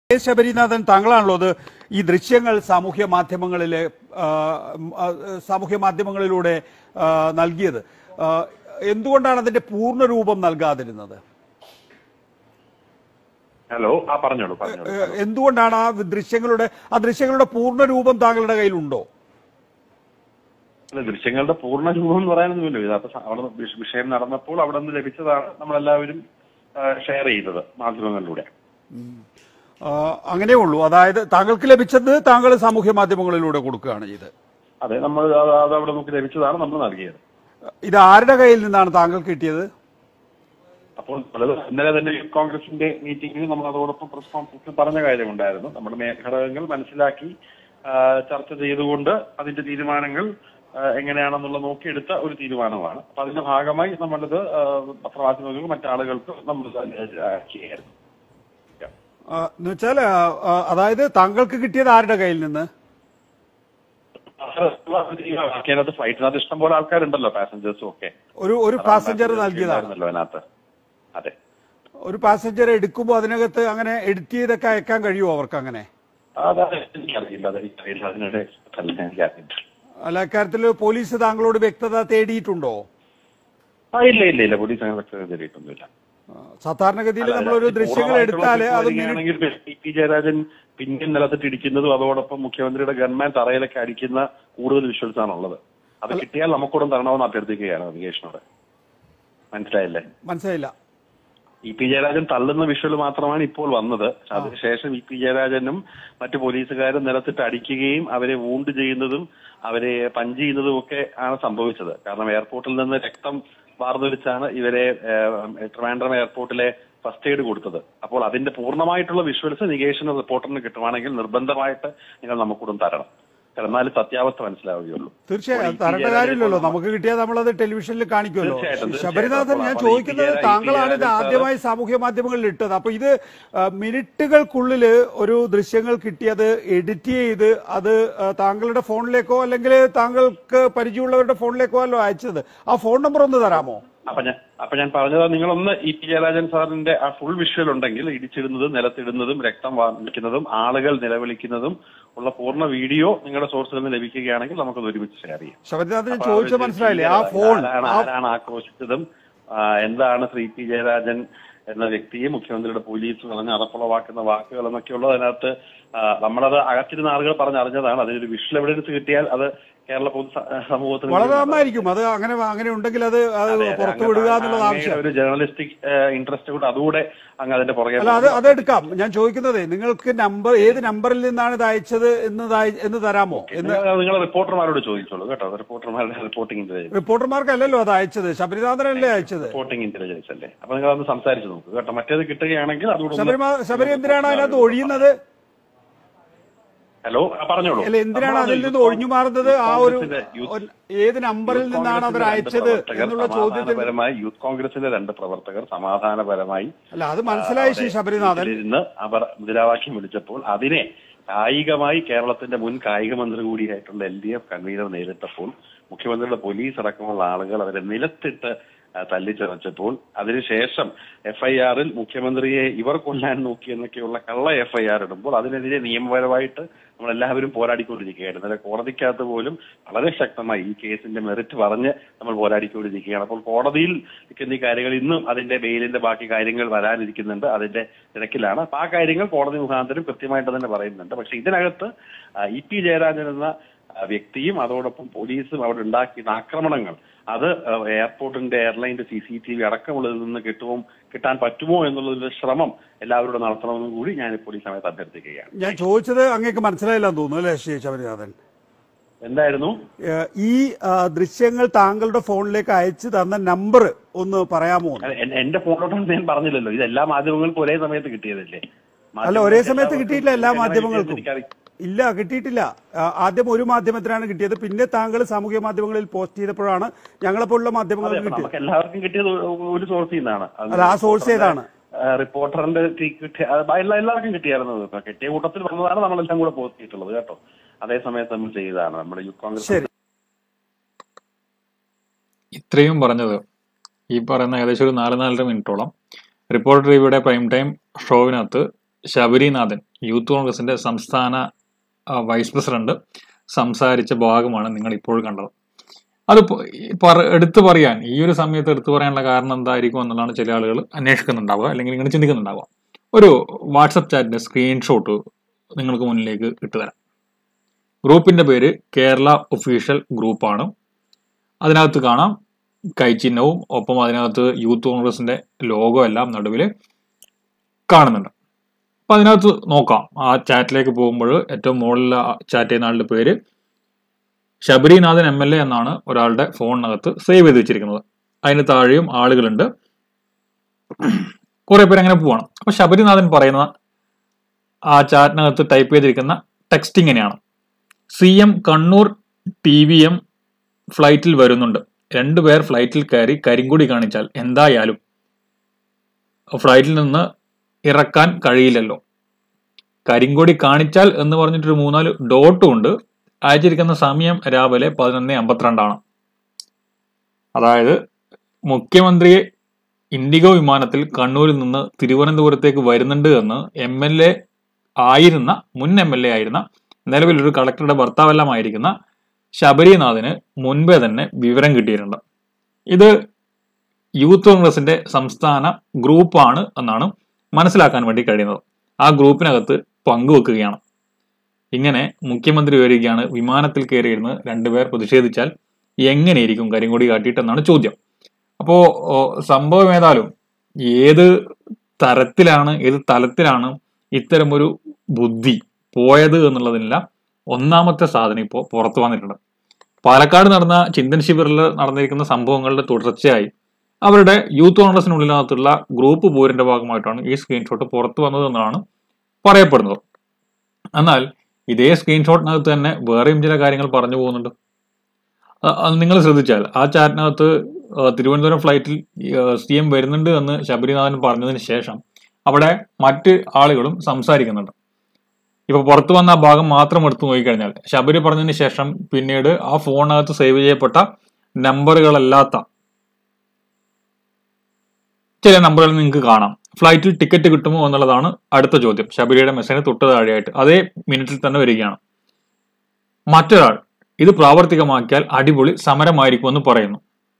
K Sabarinathan താങ്കളാണല്ലോ അത് ഈ ദൃശ്യങ്ങൾ സാമൂഹ്യ മാധ്യമങ്ങളിലെ ആ, ഉം, ആ, സാമൂഹ്യ മാധ്യമങ്ങളിലൂടെ ആ, നൽകിയത് ആ, എന്തുകൊണ്ടാണ് അതിന്റെ പൂർണ്ണ രൂപം നൽകാതിരുന്നത് ഹലോ ആ പറഞ്ഞോളൂ പറഞ്ഞോളൂ ഏ, എന്തുകൊണ്ടാണ് ആ ദൃശ്യങ്ങളുടെ ആ ദൃശ്യങ്ങളുടെ പൂർണ്ണ രൂപം താങ്കളുടെ കയ്യിലുണ്ടോ അല്ല ദൃശ്യങ്ങളുടെ പൂർണ്ണ രൂപം എന്ന് പറയാനൊന്നുമില്ല ഇതിനകത്ത് സ- അവിടെ വിഷ- വിഷയം നടന്നപ്പോൾ അവിടെ നിന്ന് ലഭിച്ചതാണ് നമ്മളെല്ലാവരും ഷെയർ ചെയ്തത് മാധ്യമങ്ങളിലൂടെ ആ, അങ്ങനെയേ ഉള്ളൂ അതായത് താങ്കൾക്ക് ലഭിച്ചത് താങ്കൾ സാമൂഹ്യ മാധ്യമങ്ങളിലൂടെ കൊടുക്കുകയാണ് ചെയ്തത് അതെ നമ്മൾ അത് അത് അവിടെ നമുക്ക് ലഭിച്ചതാണ് നമ്മൾ നൽകിയത് ഇത് ആരുടെ കയ്യിൽ നിന്നാണ് താങ്കൾക്ക് കിട്ടിയത് അപ്പോൾ നമ്മളത് ഇന്നലെ തന്നെ യൂത്ത് കോൺഗ്രസിന്റെ മീറ്റിംഗിൽ നമ്മൾ അതോടൊപ്പം പ്രസ് കോൺഫറൻസിൽ പറഞ്ഞ കാര്യമുണ്ടായിരുന്നു നമ്മുടെ മേ- ഘടകങ്ങൾ മനസ്സിലാക്കി ആ, ചർച്ച ചെയ്തുകൊണ്ട് അതിന്റെ തീരുമാനങ്ങൾ ആ, എങ്ങനെയാണെന്നുള്ള നോക്കിയെടുത്ത ഒരു തീരുമാനമാണ് അപ്പൊ അതിന്റെ ഭാഗമായി നമ്മളത് ആ, പത്രമാധ്യമങ്ങൾക്ക് മറ്റാളുകൾക്ക് നമ്മൾ ചെയ്യായിരുന്നു ആ, എന്ന് വെച്ചാൽ ആ, ആ, അതായത് താങ്കൾക്ക് കിട്ടിയത് ആരുടെ കയ്യിൽ നിന്ന് അതിനകത്ത് ഫ്ലൈറ്റിനകത്ത് ഇഷ്ടംപോലെ ആൾക്കാരുണ്ടല്ലോ പാസഞ്ചേഴ്സും ഒക്കെ ഒരു ഒരു പാസഞ്ചർ നൽകിയതാണ് ഉണ്ടായിരുന്നല്ലോ അതിനകത്ത് അതെ ഒരു പാസഞ്ചർ എടുക്കുമ്പോൾ അതിനകത്ത് അങ്ങനെ എഡിറ്റ് ചെയ്തൊക്കെ അയക്കാൻ കഴിയുമോ അവർക്ക് അങ്ങനെ അതെ എനിക്കറിയില്ല അതെനിക്കറിയില്ല അതിനിടെ തന്നെ എനിക്കറിയില്ല അല്ല ഇക്കാര്യത്തിൽ പോലീസ് താങ്കളോട് വ്യക്തത തേടിയിട്ടുണ്ടോ ആ ഇല്ല ഇല്ല ഇല്ല പോലീസ് അങ്ങനെ വ്യക്തത തേടിയിട്ടൊന്നുമില്ല ആ, സാധാരണഗതിയിൽ നമ്മളൊരു ദൃശ്യങ്ങൾ എടുത്താൽ അത് മിനി- പി പി ജയരാജൻ പിന്നിൽ നിലത്തിട്ട് ഇടിക്കുന്നതും അതോടൊപ്പം മുഖ്യമന്ത്രിയുടെ ഗവൺമെന്റ് തറയിലൊക്കെ അടിക്കുന്ന കൂടുതൽ വിഷ്വൽസ് ആണുള്ളത് അത് കിട്ടിയാൽ നമുക്കൂടും തരണമെന്ന് അഭ്യർത്ഥിക്കുകയാണ് നികേഷിനോട് മനസ്സിലായില്ലേ മനസ്സിലായില്ല ഇ പി ജയരാജൻ തള്ളുന്ന വിഷ്വൽ മാത്രമാണ് ഇപ്പോൾ വന്നത് അതിനുശേഷം ഇ പി ജയരാജനും മറ്റു പോലീസുകാരും നിലത്തിട്ട് അടിക്കുകയും അവരെ വൂണ്ട് ചെയ്യുന്നതും അവരെ പഞ്ച് ചെയ്യുന്നതും ഒക്കെ ആണ് സംഭവിച്ചത് കാരണം എയർപോർട്ടിൽ നിന്ന് രക്തം വാർന്നൊലിച്ചാണ് ഇവരെ ഏഹ്, ട്രിവാൻഡ്രം എയർപോർട്ടിലെ ഫസ്റ്റ് എയ്ഡ് കൊടുത്തത് അപ്പോൾ അതിന്റെ പൂർണ്ണമായിട്ടുള്ള വിഷ്വൽസ് നികേഷിന് റിപ്പോർട്ടറിന് കിട്ടുവാണെങ്കിൽ നിർബന്ധമായിട്ട് നിങ്ങൾ നമുക്കൂടും തരണം എന്നാലും സത്യാവസ്ഥ മനസ്സിലാവുകയുള്ളൂ തീർച്ചയായും ഇപ്പോൾ ഇ പി തരേണ്ട ജയരാജൻ കാര്യമില്ലല്ലോ ഇപ്പോൾ നമുക്ക് കിട്ടിയാൽ നമ്മളത് ടെലിവിഷനിൽ കാണിക്കുമല്ലോ തീർച്ചയായിട്ടും, ശബരിനാഥൻ ഞാൻ തീർച്ചയായിട്ടും. ചോദിക്കുന്നത് അപ്പോൾ ഈ താങ്കളാണ് ഇത് ജയരാജൻ ആദ്യമായി സാമൂഹ്യ മാധ്യമങ്ങളിൽ ഇട്ടത് അപ്പൊ ഇത് ആ, മിനിറ്റുകൾക്കുള്ളിൽ ഒരു ദൃശ്യങ്ങൾ കിട്ടിയത് എഡിറ്റ് ചെയ്ത് അത് ആ, താങ്കളുടെ ഫോണിലേക്കോ അല്ലെങ്കിൽ താങ്കൾക്ക് പരിചയമുള്ളവരുടെ ഫോണിലേക്കോ അല്ലോ അയച്ചത് ആ ഫോൺ നമ്പർ ഒന്ന് തരാമോ അപ്പൊ ഞാൻ അപ്പൊ ഞാൻ പറഞ്ഞത് നിങ്ങളൊന്ന് ഇ പി ജയരാജൻ സാറിന്റെ ആ ഫുൾ വിഷ്വൽ ഉണ്ടെങ്കിൽ ഇടിച്ചിടുന്നതും നിലത്തിടുന്നതും രക്തം വാങ്ങിക്കുന്നതും ആളുകൾ നിലവിളിക്കുന്നതും ഉള്ള പൂർണ്ണ വീഡിയോ നിങ്ങളുടെ സോഴ്സിൽ നിന്ന് ലഭിക്കുകയാണെങ്കിൽ നമുക്കത് ഒരുമിച്ച് ഷെയർ ചെയ്യാം ശബരിനാഥൻ അപ്പൊ ചോദിച്ചത് അവര് മനസ്സിലായില്ലേ ആ ഫോൺ ആരാണ് ആ ആരാണ് ആക്രോശിച്ചതും ആ, എന്താണ് ശ്രീ പി ജയരാജൻ എന്ന വ്യക്തിയെ മുഖ്യമന്ത്രിയുടെ പോലീസ് പറഞ്ഞ് അറപ്പുളവാക്കുന്ന വാക്കുകൾ എന്നൊക്കെയുള്ളത് അതിനകത്ത് ആ, നമ്മളത് അകത്തിരുന്ന ആളുകൾ പറഞ്ഞറിഞ്ഞതാണ് അതിനൊരു വിഷ്വൽ എവിഡൻസ് കിട്ടിയാൽ അത് കേരള പൊതു സ- സമൂഹത്തിന് വളരെ നന്നായിരിക്കും അത് അങ്ങനെ അങ്ങനെ ഉണ്ടെങ്കിൽ അത് അത് അതെ, അതെ. പുറത്തു അങ്ങ് വിടുക ആ- എന്നുള്ളത് അങ്ങയുടെ ആവശ്യം ഒരു ജേർണലിസ്റ്റിക് ഇൻട്രസ്റ്റ് കൂടെ അതുകൂടെ അങ്ങ് അതിന്റെ പുറകെ അല്ല അത് അതെടുക്കാം ഞാൻ ചോദിക്കുന്നത് നിങ്ങൾക്ക് നമ്പർ ഏത് നമ്പറിൽ നിന്നാണ് ഇത് അയച്ചത് എന്ന് ദാ- എന്ന് തരാമോ എന്ന് നിങ്ങൾ നിങ്ങൾ റിപ്പോർട്ടർമാരോട് ചോദിച്ചോളൂ കേട്ടോ റിപ്പോർട്ടർമാരുടെ റിപ്പോർട്ടിംഗ് ഇന്റലിജൻസ് റിപ്പോർട്ടർമാർക്കല്ലല്ലോ അത് അയച്ചത് ശബരിനാഥനല്ലേ അയച്ചത് റിപ്പോർട്ടിംഗ് ഇന്റലിജൻസ് അല്ലേ അപ്പൊ നിങ്ങൾ അതൊന്ന് സംസാരിച്ച് നോക്കൂ കേട്ടോ മറ്റേത് കിട്ടുകയാണെങ്കിൽ അതുകൂടെ ഒന്ന് ശബരിമാ ശബരി എന്തിനാണ് അതിനകത്ത് ഒഴിയുന്നത് ഹലോ ആ, പറഞ്ഞോളൂ അല്ല എന്തിനാണ് അതിൽ നിന്ന് ഒഴിഞ്ഞു മാറുന്നത് ആ ഒരു ഒരു- ഏത് നമ്പറിൽ നിന്നാണ് അവർ അയച്ചത് എന്നുള്ള ചോദ്യത്തിൽ സമാധാനപരമായി യൂത്ത് കോൺഗ്രസിലെ രണ്ട് പ്രവർത്തകർ സമാധാനപരമായി അല്ല അത് മനസ്സിലായി ശ്രീ ശബരിനാഥൻ ഇരുന്ന് അവർ മുദ്രാവാക്യം വിളിച്ചപ്പോൾ അതിനെ കായികമായി കേരളത്തിന്റെ മുൻ കായിക മന്ത്രി കൂടിയായിട്ടുള്ള എൽ ഡി എഫ് കൺവീനർ നേരിട്ടപ്പോൾ മുഖ്യമന്ത്രിയുടെ പോലീസ് അടക്കമുള്ള ആളുകൾ അവരെ നിലത്തിട്ട് ആ, തല്ലിച്ചതച്ചപ്പോൾ അതിനുശേഷം എഫ്ഐആറിൽ മുഖ്യമന്ത്രിയെ ഇവർ കൊല്ലാൻ നോക്കി എന്നൊക്കെയുള്ള കള്ള എഫ്ഐആർ ഇടുമ്പോൾ അതിനെതിരെ നിയമപരമായിട്ട് നമ്മളെല്ലാവരും പോരാടിക്കൊണ്ടിരിക്കുകയായിരുന്നു അല്ലെ കോടതിക്കകത്ത് പോലും വളരെ ശക്തമായി ഈ കേസിന്റെ മെറിറ്റ് പറഞ്ഞ് നമ്മൾ പോരാടിക്കൊണ്ടിരിക്കുകയാണ് അപ്പോൾ കോടതിയിൽ നിൽക്കുന്ന ഈ കാര്യങ്ങൾ ഇന്നും അതിന്റെ ബെയിലിന്റെ ബാക്കി കാര്യങ്ങൾ വരാനിരിക്കുന്നുണ്ട് അതിന്റെ തിരക്കിലാണ് അപ്പൊ ആ കാര്യങ്ങൾ കോടതി മുഖാന്തരം കൃത്യമായിട്ട് തന്നെ പറയുന്നുണ്ട് പക്ഷെ ഇതിനകത്ത് ആ, ഇ പി ജയരാജൻ എന്ന ആ, വ്യക്തിയും അതോടൊപ്പം പോലീസും അവിടെ ഉണ്ടാക്കിയ ആക്രമണങ്ങൾ അത് ആ, എയർപോർട്ടിന്റെ എയർലൈന്റെ സി സി ടി വി അടക്കമുള്ളതിൽ നിന്ന് കിട്ടുമോ കിട്ടാൻ പറ്റുമോ എന്നുള്ളതിന്റെ ശ്രമം എല്ലാവരോടും നടത്തണമെന്നും കൂടി ഞാനിപ്പോൾ ഈ സമയത്ത് അഭ്യർത്ഥിക്കുകയാണ് ഞാൻ ചോദിച്ചത് അങ്ങേക്ക് മനസ്സിലായില്ലെന്ന് തോന്നുന്നു അല്ലേ ശ്രീ ശബരിനാഥൻ എന്തായിരുന്നു ഏഹ് ഈ ആ, ദൃശ്യങ്ങൾ താങ്കളുടെ ഫോണിലേക്ക് അയച്ചു തന്ന നമ്പർ ഒന്ന് പറയാമോ എന്ന്? അല്ല, എൻ- എന്റെ ഫോണിലോട്ടാണ് ഞാൻ പറഞ്ഞില്ലല്ലോ ഇത് എല്ലാ മാധ്യമങ്ങൾക്കും ഒരേ സമയത്ത് കിട്ടിയതല്ലേ അല്ല ഒരേ സമയത്ത് എല്ലാവർക്കും കിട്ടിയിട്ടില്ല എല്ലാ എങ്ങനെ മാധ്യമങ്ങൾക്കും എനിക്കറി- ഇല്ല കിട്ടിയിട്ടില്ല ആ, ആദ്യം ഒരു മാധ്യമത്തിനാണ് കിട്ടിയത് പിന്നെ താങ്കൾ സാമൂഹ്യ മാധ്യമങ്ങളിൽ പോസ്റ്റ് ചെയ്തപ്പോഴാണ് ഞങ്ങളെപ്പോലുള്ള അതെ, മാധ്യമങ്ങൾക്ക് അപ്പൊ കിട്ടിയത് നമുക്ക് എല്ലാവർക്കും കിട്ടിയത് ഒ- ഒരു സോഴ്സിൽ നിന്നാണ് അത് അല്ല, ആ source ഏതാണ്? ആ, റിപ്പോർട്ടറിന്റെ ടി- കിട്ടിയ അത് എല്ലാ- എല്ലാവർക്കും കിട്ടിയായിരുന്നു ഇപ്പൊ കിട്ടിയ കൂട്ടത്തിൽ വന്നതാണ് നമ്മളെല്ലാം കൂടെ പോസ്റ്റ് ചെയ്തിട്ടുള്ളത് കേട്ടോ അതേ സമയത്ത് നമ്മൾ ചെയ്തതാണ് നമ്മുടെ യൂത്ത് കോൺഗ്രസ് ശരി ഇത്രയും പറഞ്ഞത് ഈ പറയുന്ന ഏകദേശം ഒരു നാല് നാലര മിനിറ്റോളം റിപ്പോർട്ടർ ടിവിയുടെ പ്രൈം ടൈം ഷോവിനകത്ത് ശബരിനാഥൻ യൂത്ത് കോൺഗ്രസിന്റെ സംസ്ഥാന ആ, വൈസ് പ്രസിഡന്റ് സംസാരിച്ച ഭാഗമാണ് നിങ്ങൾ ഇപ്പോൾ കണ്ടത് അത് പ- ഈ പറ- എടുത്തു പറയാൻ ഈ ഒരു സമയത്ത് എടുത്തു പറയാനുള്ള കാരണം എന്തായിരിക്കും എന്നുള്ളതാണ് ചില ആളുകൾ അന്വേഷിക്കുന്നുണ്ടാവുക അല്ലെങ്കിൽ ഇങ്ങനെ ചിന്തിക്കുന്നുണ്ടാവുക ഒരു വാട്സപ്പ് ചാറ്റിന്റെ സ്ക്രീൻഷോട്ട് നിങ്ങൾക്ക് മുന്നിലേക്ക് ഇട്ടുതരാം ഗ്രൂപ്പിന്റെ പേര് കേരള ഒഫീഷ്യൽ ഗ്രൂപ്പാണ് അതിനകത്ത് കാണാം കൈചിഹ്നവും ഒപ്പം അതിനകത്ത് യൂത്ത് കോൺഗ്രസിന്റെ ലോഗോ എല്ലാം നടുവിൽ കാണുന്നുണ്ട് അപ്പൊ അതിനകത്ത് നോക്കാം ആ ചാറ്റിലേക്ക് പോകുമ്പോൾ ഏറ്റവും മുകളിൽ ചാറ്റ് ചെയ്യുന്ന ആളുടെ പേര് ശബരിനാഥൻ എം എൽ എ എന്നാണ് ഒരാളുടെ ഫോണിനകത്ത് സേവ് ചെയ്ത് വെച്ചിരിക്കുന്നത് അതിന് താഴെയും ആളുകളുണ്ട് കുറെ പേര് അങ്ങനെ പോവാണ് അപ്പൊ ശബരിനാഥൻ പറയുന്ന ആ ചാറ്റിനകത്ത് ടൈപ്പ് ചെയ്തിരിക്കുന്ന ടെക്സ്റ്റ് ഇങ്ങനെയാണ് C M Kannur T V M ഫ്ലൈറ്റിൽ വരുന്നുണ്ട് രണ്ടുപേർ ഫ്ലൈറ്റിൽ കയറി കരിങ്കുടി കാണിച്ചാൽ എന്തായാലും ഫ്ലൈറ്റിൽ നിന്ന് ഇറക്കാൻ കഴിയില്ലല്ലോ കരിങ്കൊടി കാണിച്ചാൽ എന്ന് പറഞ്ഞിട്ടൊരു മൂന്നാല് ഡോട്ടും ഉണ്ട് അയച്ചിരിക്കുന്ന സമയം രാവിലെ പതിനൊന്ന് അമ്പത്തിരണ്ടാണ് അതായത് മുഖ്യമന്ത്രിയെ ഇൻഡിഗോ വിമാനത്തിൽ കണ്ണൂരിൽ നിന്ന് തിരുവനന്തപുരത്തേക്ക് വരുന്നുണ്ട് എന്ന് എം എൽ എ ആയിരുന്ന മുൻ എം എൽ എ ആയിരുന്ന നിലവിൽ ഒരു കളക്ടറുടെ ഭർത്താവെല്ലാമായിരിക്കുന്ന ശബരിനാഥിന് മുൻപേ തന്നെ വിവരം കിട്ടിയിട്ടുണ്ട് ഇത് യൂത്ത് കോൺഗ്രസിന്റെ സംസ്ഥാന ഗ്രൂപ്പാണ് എന്നാണ് മനസ്സിലാക്കാൻ വേണ്ടി കഴിയുന്നത് ആ ഗ്രൂപ്പിനകത്ത് പങ്കുവെക്കുകയാണ് ഇങ്ങനെ മുഖ്യമന്ത്രി വരികയാണ് വിമാനത്തിൽ കയറിയിരുന്ന് രണ്ടുപേർ പ്രതിഷേധിച്ചാൽ എങ്ങനെയിരിക്കും കരിങ്കൊടി കാട്ടിയിട്ടെന്നാണ് ചോദ്യം അപ്പോ ഓ, സംഭവം ഏതായാലും ഏത് തരത്തിലാണ് ഏത് തലത്തിലാണ് ഇത്തരമൊരു ബുദ്ധി പോയത് എന്നുള്ളതിനുള്ള ഒന്നാമത്തെ സാധനം ഇപ്പോൾ പുറത്തു വന്നിട്ടുണ്ട് പാലക്കാട് നടന്ന ചിന്തൻ ശിബിറിൽ നടന്നിരിക്കുന്ന സംഭവങ്ങളുടെ തുടർച്ചയായി അവരുടെ യൂത്ത് കോൺഗ്രസിനുള്ളിനകത്തുള്ള ഗ്രൂപ്പ് പോരിന്റെ ഭാഗമായിട്ടാണ് ഈ സ്ക്രീൻഷോട്ട് പുറത്തു വന്നത് എന്നാണ് പറയപ്പെടുന്നത് എന്നാൽ ഇതേ സ്ക്രീൻഷോട്ടിനകത്ത് തന്നെ വേറെയും ചില കാര്യങ്ങൾ പറഞ്ഞു പോകുന്നുണ്ട് നിങ്ങൾ ശ്രദ്ധിച്ചാൽ ആ ചാറ്റിനകത്ത് ആ, തിരുവനന്തപുരം ഫ്ലൈറ്റിൽ സി എം വരുന്നുണ്ട് എന്ന് ശബരിനാഥൻ പറഞ്ഞതിന് ശേഷം അവിടെ മറ്റ് ആളുകളും സംസാരിക്കുന്നുണ്ട് ഇപ്പൊ പുറത്തു വന്ന ആ ഭാഗം മാത്രം എടുത്തു നോക്കിക്കഴിഞ്ഞാൽ ശബരി പറഞ്ഞതിന് ശേഷം പിന്നീട് ആ ഫോണിനകത്ത് സേവ് ചെയ്യപ്പെട്ട നമ്പറുകളല്ലാത്ത ചില നമ്പറുകൾ നിങ്ങൾക്ക് കാണാം ഫ്ലൈറ്റിൽ ടിക്കറ്റ് കിട്ടുമോ എന്നുള്ളതാണ് അടുത്ത ചോദ്യം ശബരിയുടെ മെസ്സേജിന് തൊട്ട് താഴെയായിട്ട് അതേ മിനിറ്റിൽ തന്നെ വരികയാണ് മറ്റൊരാൾ ഇത് പ്രാവർത്തികമാക്കിയാൽ അടിപൊളി സമരമായിരിക്കുമെന്ന് പറയുന്നു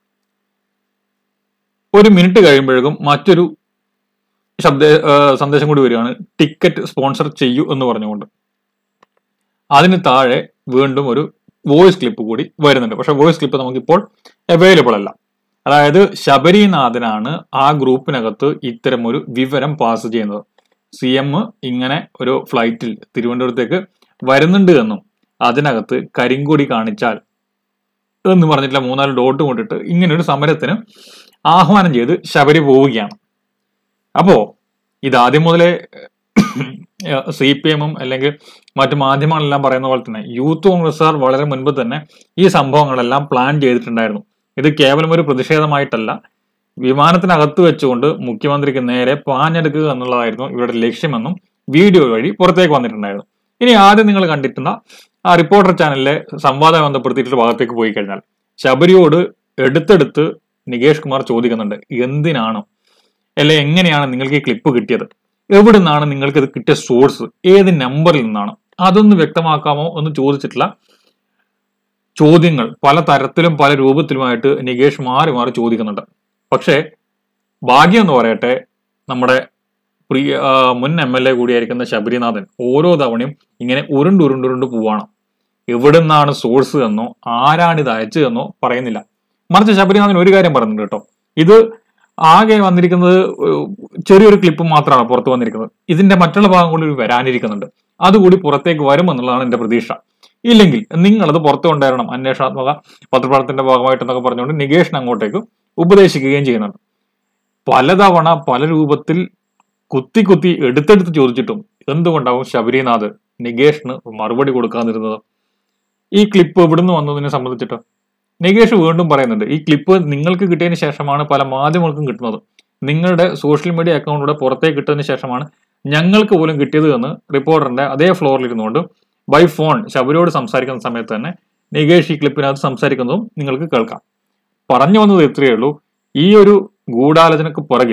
ഒരു മിനിറ്റ് കഴിയുമ്പോഴേക്കും മറ്റൊരു ശബ്ദ ആ, സന്ദേശം കൂടി വരികയാണ് ടിക്കറ്റ് സ്പോൺസർ ചെയ്യൂ എന്ന് പറഞ്ഞുകൊണ്ട് അതിന് താഴെ വീണ്ടും ഒരു വോയിസ് ക്ലിപ്പ് കൂടി വരുന്നുണ്ട് പക്ഷെ വോയിസ് ക്ലിപ്പ് നമുക്കിപ്പോൾ അവൈലബിൾ അല്ല അതായത് ശബരിനാഥനാണ് ആ ഗ്രൂപ്പിനകത്ത് ഇത്തരം ഒരു വിവരം പാസ് ചെയ്യുന്നത് സി എം ഇങ്ങനെ ഒരു ഫ്ലൈറ്റിൽ തിരുവനന്തപുരത്തേക്ക് വരുന്നുണ്ട് എന്നും അതിനകത്ത് കരിങ്കൊടി കാണിച്ചാൽ എന്ന് പറഞ്ഞിട്ടുള്ള മൂന്നാല് ഡോട്ട് കൊണ്ടിട്ട് ഇങ്ങനെ ഒരു സമരത്തിന് ആഹ്വാനം ചെയ്ത് ശബരി പോവുകയാണ് അപ്പോ ഇത് ആദ്യം മുതലേ സി പി എമ്മും അല്ലെങ്കിൽ മറ്റു മാധ്യമങ്ങളെല്ലാം പറയുന്ന പോലെ തന്നെ യൂത്ത് കോൺഗ്രസ്സുകാർ വളരെ മുൻപ് തന്നെ ഈ സംഭവങ്ങളെല്ലാം പ്ലാൻ ചെയ്തിട്ടുണ്ടായിരുന്നു ഇത് കേവലം ഒരു പ്രതിഷേധമായിട്ടല്ല വിമാനത്തിനകത്ത് വെച്ചുകൊണ്ട് മുഖ്യമന്ത്രിക്ക് നേരെ പാഞ്ഞെടുക്കുക എന്നുള്ളതായിരുന്നു ഇവരുടെ ലക്ഷ്യമെന്നും വീഡിയോ വഴി പുറത്തേക്ക് വന്നിട്ടുണ്ടായിരുന്നു ഇനി ആദ്യം നിങ്ങൾ കണ്ടിട്ടുള്ള ആ റിപ്പോർട്ടർ ചാനലിലെ സംവാദം ബന്ധപ്പെടുത്തിയിട്ടുള്ള ഭാഗത്തേക്ക് പോയി കഴിഞ്ഞാൽ ശബരിയോട് എടുത്തെടുത്ത് നികേഷ് കുമാർ ചോദിക്കുന്നുണ്ട് എന്തിനാണ് അല്ലെ എങ്ങനെയാണ് നിങ്ങൾക്ക് ഈ ക്ലിപ്പ് കിട്ടിയത് എവിടെ നിന്നാണ് നിങ്ങൾക്ക് ഇത് കിട്ടിയ സോഴ്സ് ഏത് നമ്പറിൽ നിന്നാണ് അതൊന്ന് വ്യക്തമാക്കാമോ എന്ന് ചോദിച്ചിട്ടുള്ള ചോദ്യങ്ങൾ പല തരത്തിലും പല രൂപത്തിലുമായിട്ട് നികേഷ് മാറി മാറി ചോദിക്കുന്നുണ്ട് പക്ഷേ ഭാഗ്യം എന്ന് പറയട്ടെ നമ്മുടെ പ്രിയ ആ, മുൻ എം എൽ എ കൂടിയായിരിക്കുന്ന ശബരിനാഥൻ ഓരോ തവണയും ഇങ്ങനെ ഉരുണ്ട് ഉരുണ്ട് ഉരുണ്ട് പോവാണ് എവിടെ നിന്നാണ് സോഴ്സ് എന്നോ ആരാണ് ഇത് അയച്ചതെന്നോ പറയുന്നില്ല മറിച്ച് ശബരിനാഥൻ ഒരു കാര്യം പറയുന്നുണ്ട് കേട്ടോ ഇത് ആകെ വന്നിരിക്കുന്നത് ഒരു ചെറിയൊരു ക്ലിപ്പ് മാത്രമാണ് പുറത്ത് വന്നിരിക്കുന്നത് ഇതിന്റെ മറ്റുള്ള ഭാഗം കൂടി വരാനിരിക്കുന്നുണ്ട് അതുകൂടി പുറത്തേക്ക് വരുമെന്നുള്ളതാണ് എന്റെ പ്രതീക്ഷ ഇല്ലെങ്കിൽ നിങ്ങളത് പുറത്തു കൊണ്ടുവരണം അന്വേഷണാത്മക പത്രപ്രവർത്തനത്തിന്റെ ഭാഗമായിട്ടെന്നൊക്കെ പറഞ്ഞുകൊണ്ട് നികേഷിന് അങ്ങോട്ടേക്ക് ഉപദേശിക്കുകയും ചെയ്യുന്നുണ്ട് പലതവണ പല രൂപത്തിൽ കുത്തി കുത്തി എടുത്തെടുത്ത് ചോദിച്ചിട്ടും എന്തുകൊണ്ടാവും ശബരിനാഥ് നികേഷിന് മറുപടി കൊടുക്കാതിരുന്നത് ഈ ക്ലിപ്പ് എവിടുന്ന് വന്നതിനെ സംബന്ധിച്ചിട്ട് നികേഷ് വീണ്ടും പറയുന്നുണ്ട് ഈ ക്ലിപ്പ് നിങ്ങൾക്ക് കിട്ടിയതിന് ശേഷമാണ് പല മാധ്യമങ്ങൾക്കും കിട്ടുന്നത് നിങ്ങളുടെ സോഷ്യൽ മീഡിയ അക്കൗണ്ടിലൂടെ പുറത്തേക്ക് കിട്ടതിന് ശേഷമാണ് ഞങ്ങൾക്ക് പോലും കിട്ടിയത് എന്ന് റിപ്പോർട്ടറിന്റെ അതേ ഫ്ലോറിൽ ഇരുന്നുകൊണ്ട് ബൈ ഫോൺ ശബരിയോട് സംസാരിക്കുന്ന സമയത്ത് തന്നെ നികേഷ് ഈ ക്ലിപ്പിനകത്ത് സംസാരിക്കുന്നതും നിങ്ങൾക്ക് കേൾക്കാം പറഞ്ഞു വന്നത് ഇത്രയേ ഉള്ളൂ ഈ ഒരു ഗൂഢാലോചനക്ക് പുറകിൽ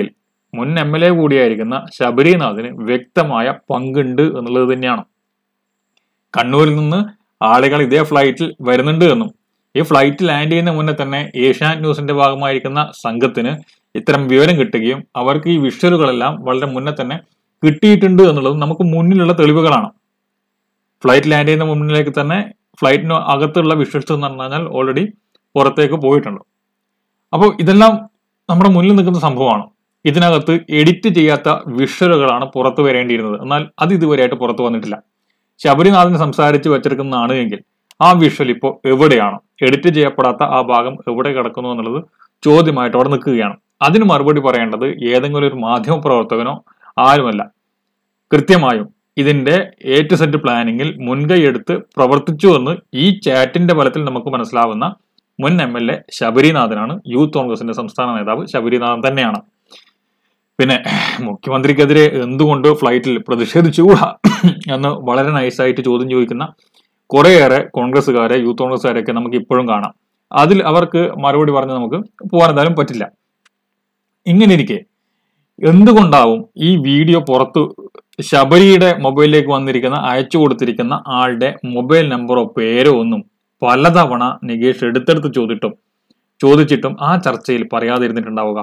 മുൻ എം എൽ എ കൂടിയായിരിക്കുന്ന ശബരിനാഥിന് വ്യക്തമായ പങ്കുണ്ട് എന്നുള്ളത് തന്നെയാണ് കണ്ണൂരിൽ നിന്ന് ആളുകൾ ഇതേ ഫ്ലൈറ്റിൽ വരുന്നുണ്ട് എന്നും ഈ ഫ്ലൈറ്റ് ലാൻഡ് ചെയ്യുന്ന മുന്നേ തന്നെ ഏഷ്യാനെറ്റ് ന്യൂസിന്റെ ഭാഗമായിരിക്കുന്ന സംഘത്തിന് ഇത്തരം വിവരം കിട്ടുകയും അവർക്ക് ഈ വിഷ്വലുകളെല്ലാം വളരെ മുന്നേ തന്നെ കിട്ടിയിട്ടുണ്ട് എന്നുള്ളത് നമുക്ക് മുന്നിലുള്ള തെളിവുകളാണ് ഫ്ലൈറ്റ് ലാൻഡ് ചെയ്യുന്ന മുന്നിലേക്ക് തന്നെ ഫ്ലൈറ്റിന് അകത്തുള്ള വിഷ്വൽസ് എന്ന് പറഞ്ഞു കഴിഞ്ഞാൽ ഓൾറെഡി പുറത്തേക്ക് പോയിട്ടുണ്ട് അപ്പോൾ ഇതെല്ലാം നമ്മുടെ മുന്നിൽ നിൽക്കുന്ന സംഭവമാണ് ഇതിനകത്ത് എഡിറ്റ് ചെയ്യാത്ത വിഷ്വലുകളാണ് പുറത്തു വരേണ്ടിയിരുന്നത് എന്നാൽ അത് ഇതുവരെയായിട്ട് പുറത്തു വന്നിട്ടില്ല ശബരിനാഥിന് സംസാരിച്ച് വെച്ചിരിക്കുന്നതാണ് എങ്കിൽ ആ വിഷ്വൽ ഇപ്പോൾ എവിടെയാണ് എഡിറ്റ് ചെയ്യപ്പെടാത്ത ആ ഭാഗം എവിടെ കിടക്കുന്നു എന്നുള്ളത് ചോദ്യമായിട്ട് അവിടെ നിൽക്കുകയാണ് അതിന് മറുപടി പറയേണ്ടത് ഏതെങ്കിലും ഒരു മാധ്യമ പ്രവർത്തകനോ ആരുമല്ല കൃത്യമായും ഇതിന്റെ എ ടു സെറ്റ് പ്ലാനിങ്ങിൽ മുൻകൈ എടുത്ത് പ്രവർത്തിച്ചു എന്ന് ഈ ചാറ്റിന്റെ ബലത്തിൽ നമുക്ക് മനസ്സിലാവുന്ന മുൻ എം എൽ എ ശബരിനാഥനാണ് യൂത്ത് കോൺഗ്രസിന്റെ സംസ്ഥാന നേതാവ് ശബരിനാഥൻ തന്നെയാണ് പിന്നെ മുഖ്യമന്ത്രിക്കെതിരെ എന്തുകൊണ്ട് ഫ്ലൈറ്റിൽ പ്രതിഷേധിച്ചുകൂടാ എന്ന് വളരെ നൈസായിട്ട് ചോദ്യം ചോദിക്കുന്ന കുറേയേറെ കോൺഗ്രസ്സുകാരെ യൂത്ത് കോൺഗ്രസ്സുകാരെയൊക്കെ നമുക്ക് ഇപ്പോഴും കാണാം അതിൽ അവർക്ക് മറുപടി പറഞ്ഞ് നമുക്ക് പോകാൻ എന്തായാലും പറ്റില്ല ഇങ്ങനെ ഇരിക്കെ എന്തുകൊണ്ടാവും ഈ വീഡിയോ പുറത്തു ശബരിയുടെ മൊബൈലിലേക്ക് വന്നിരിക്കുന്ന അയച്ചു കൊടുത്തിരിക്കുന്ന ആളുടെ മൊബൈൽ നമ്പറോ പേരോ ഒന്നും പലതവണ നികേഷ് എടുത്തെടുത്ത് ചോദിട്ടും ചോദിച്ചിട്ടും ആ ചർച്ചയിൽ പറയാതിരുന്നിട്ടുണ്ടാവുക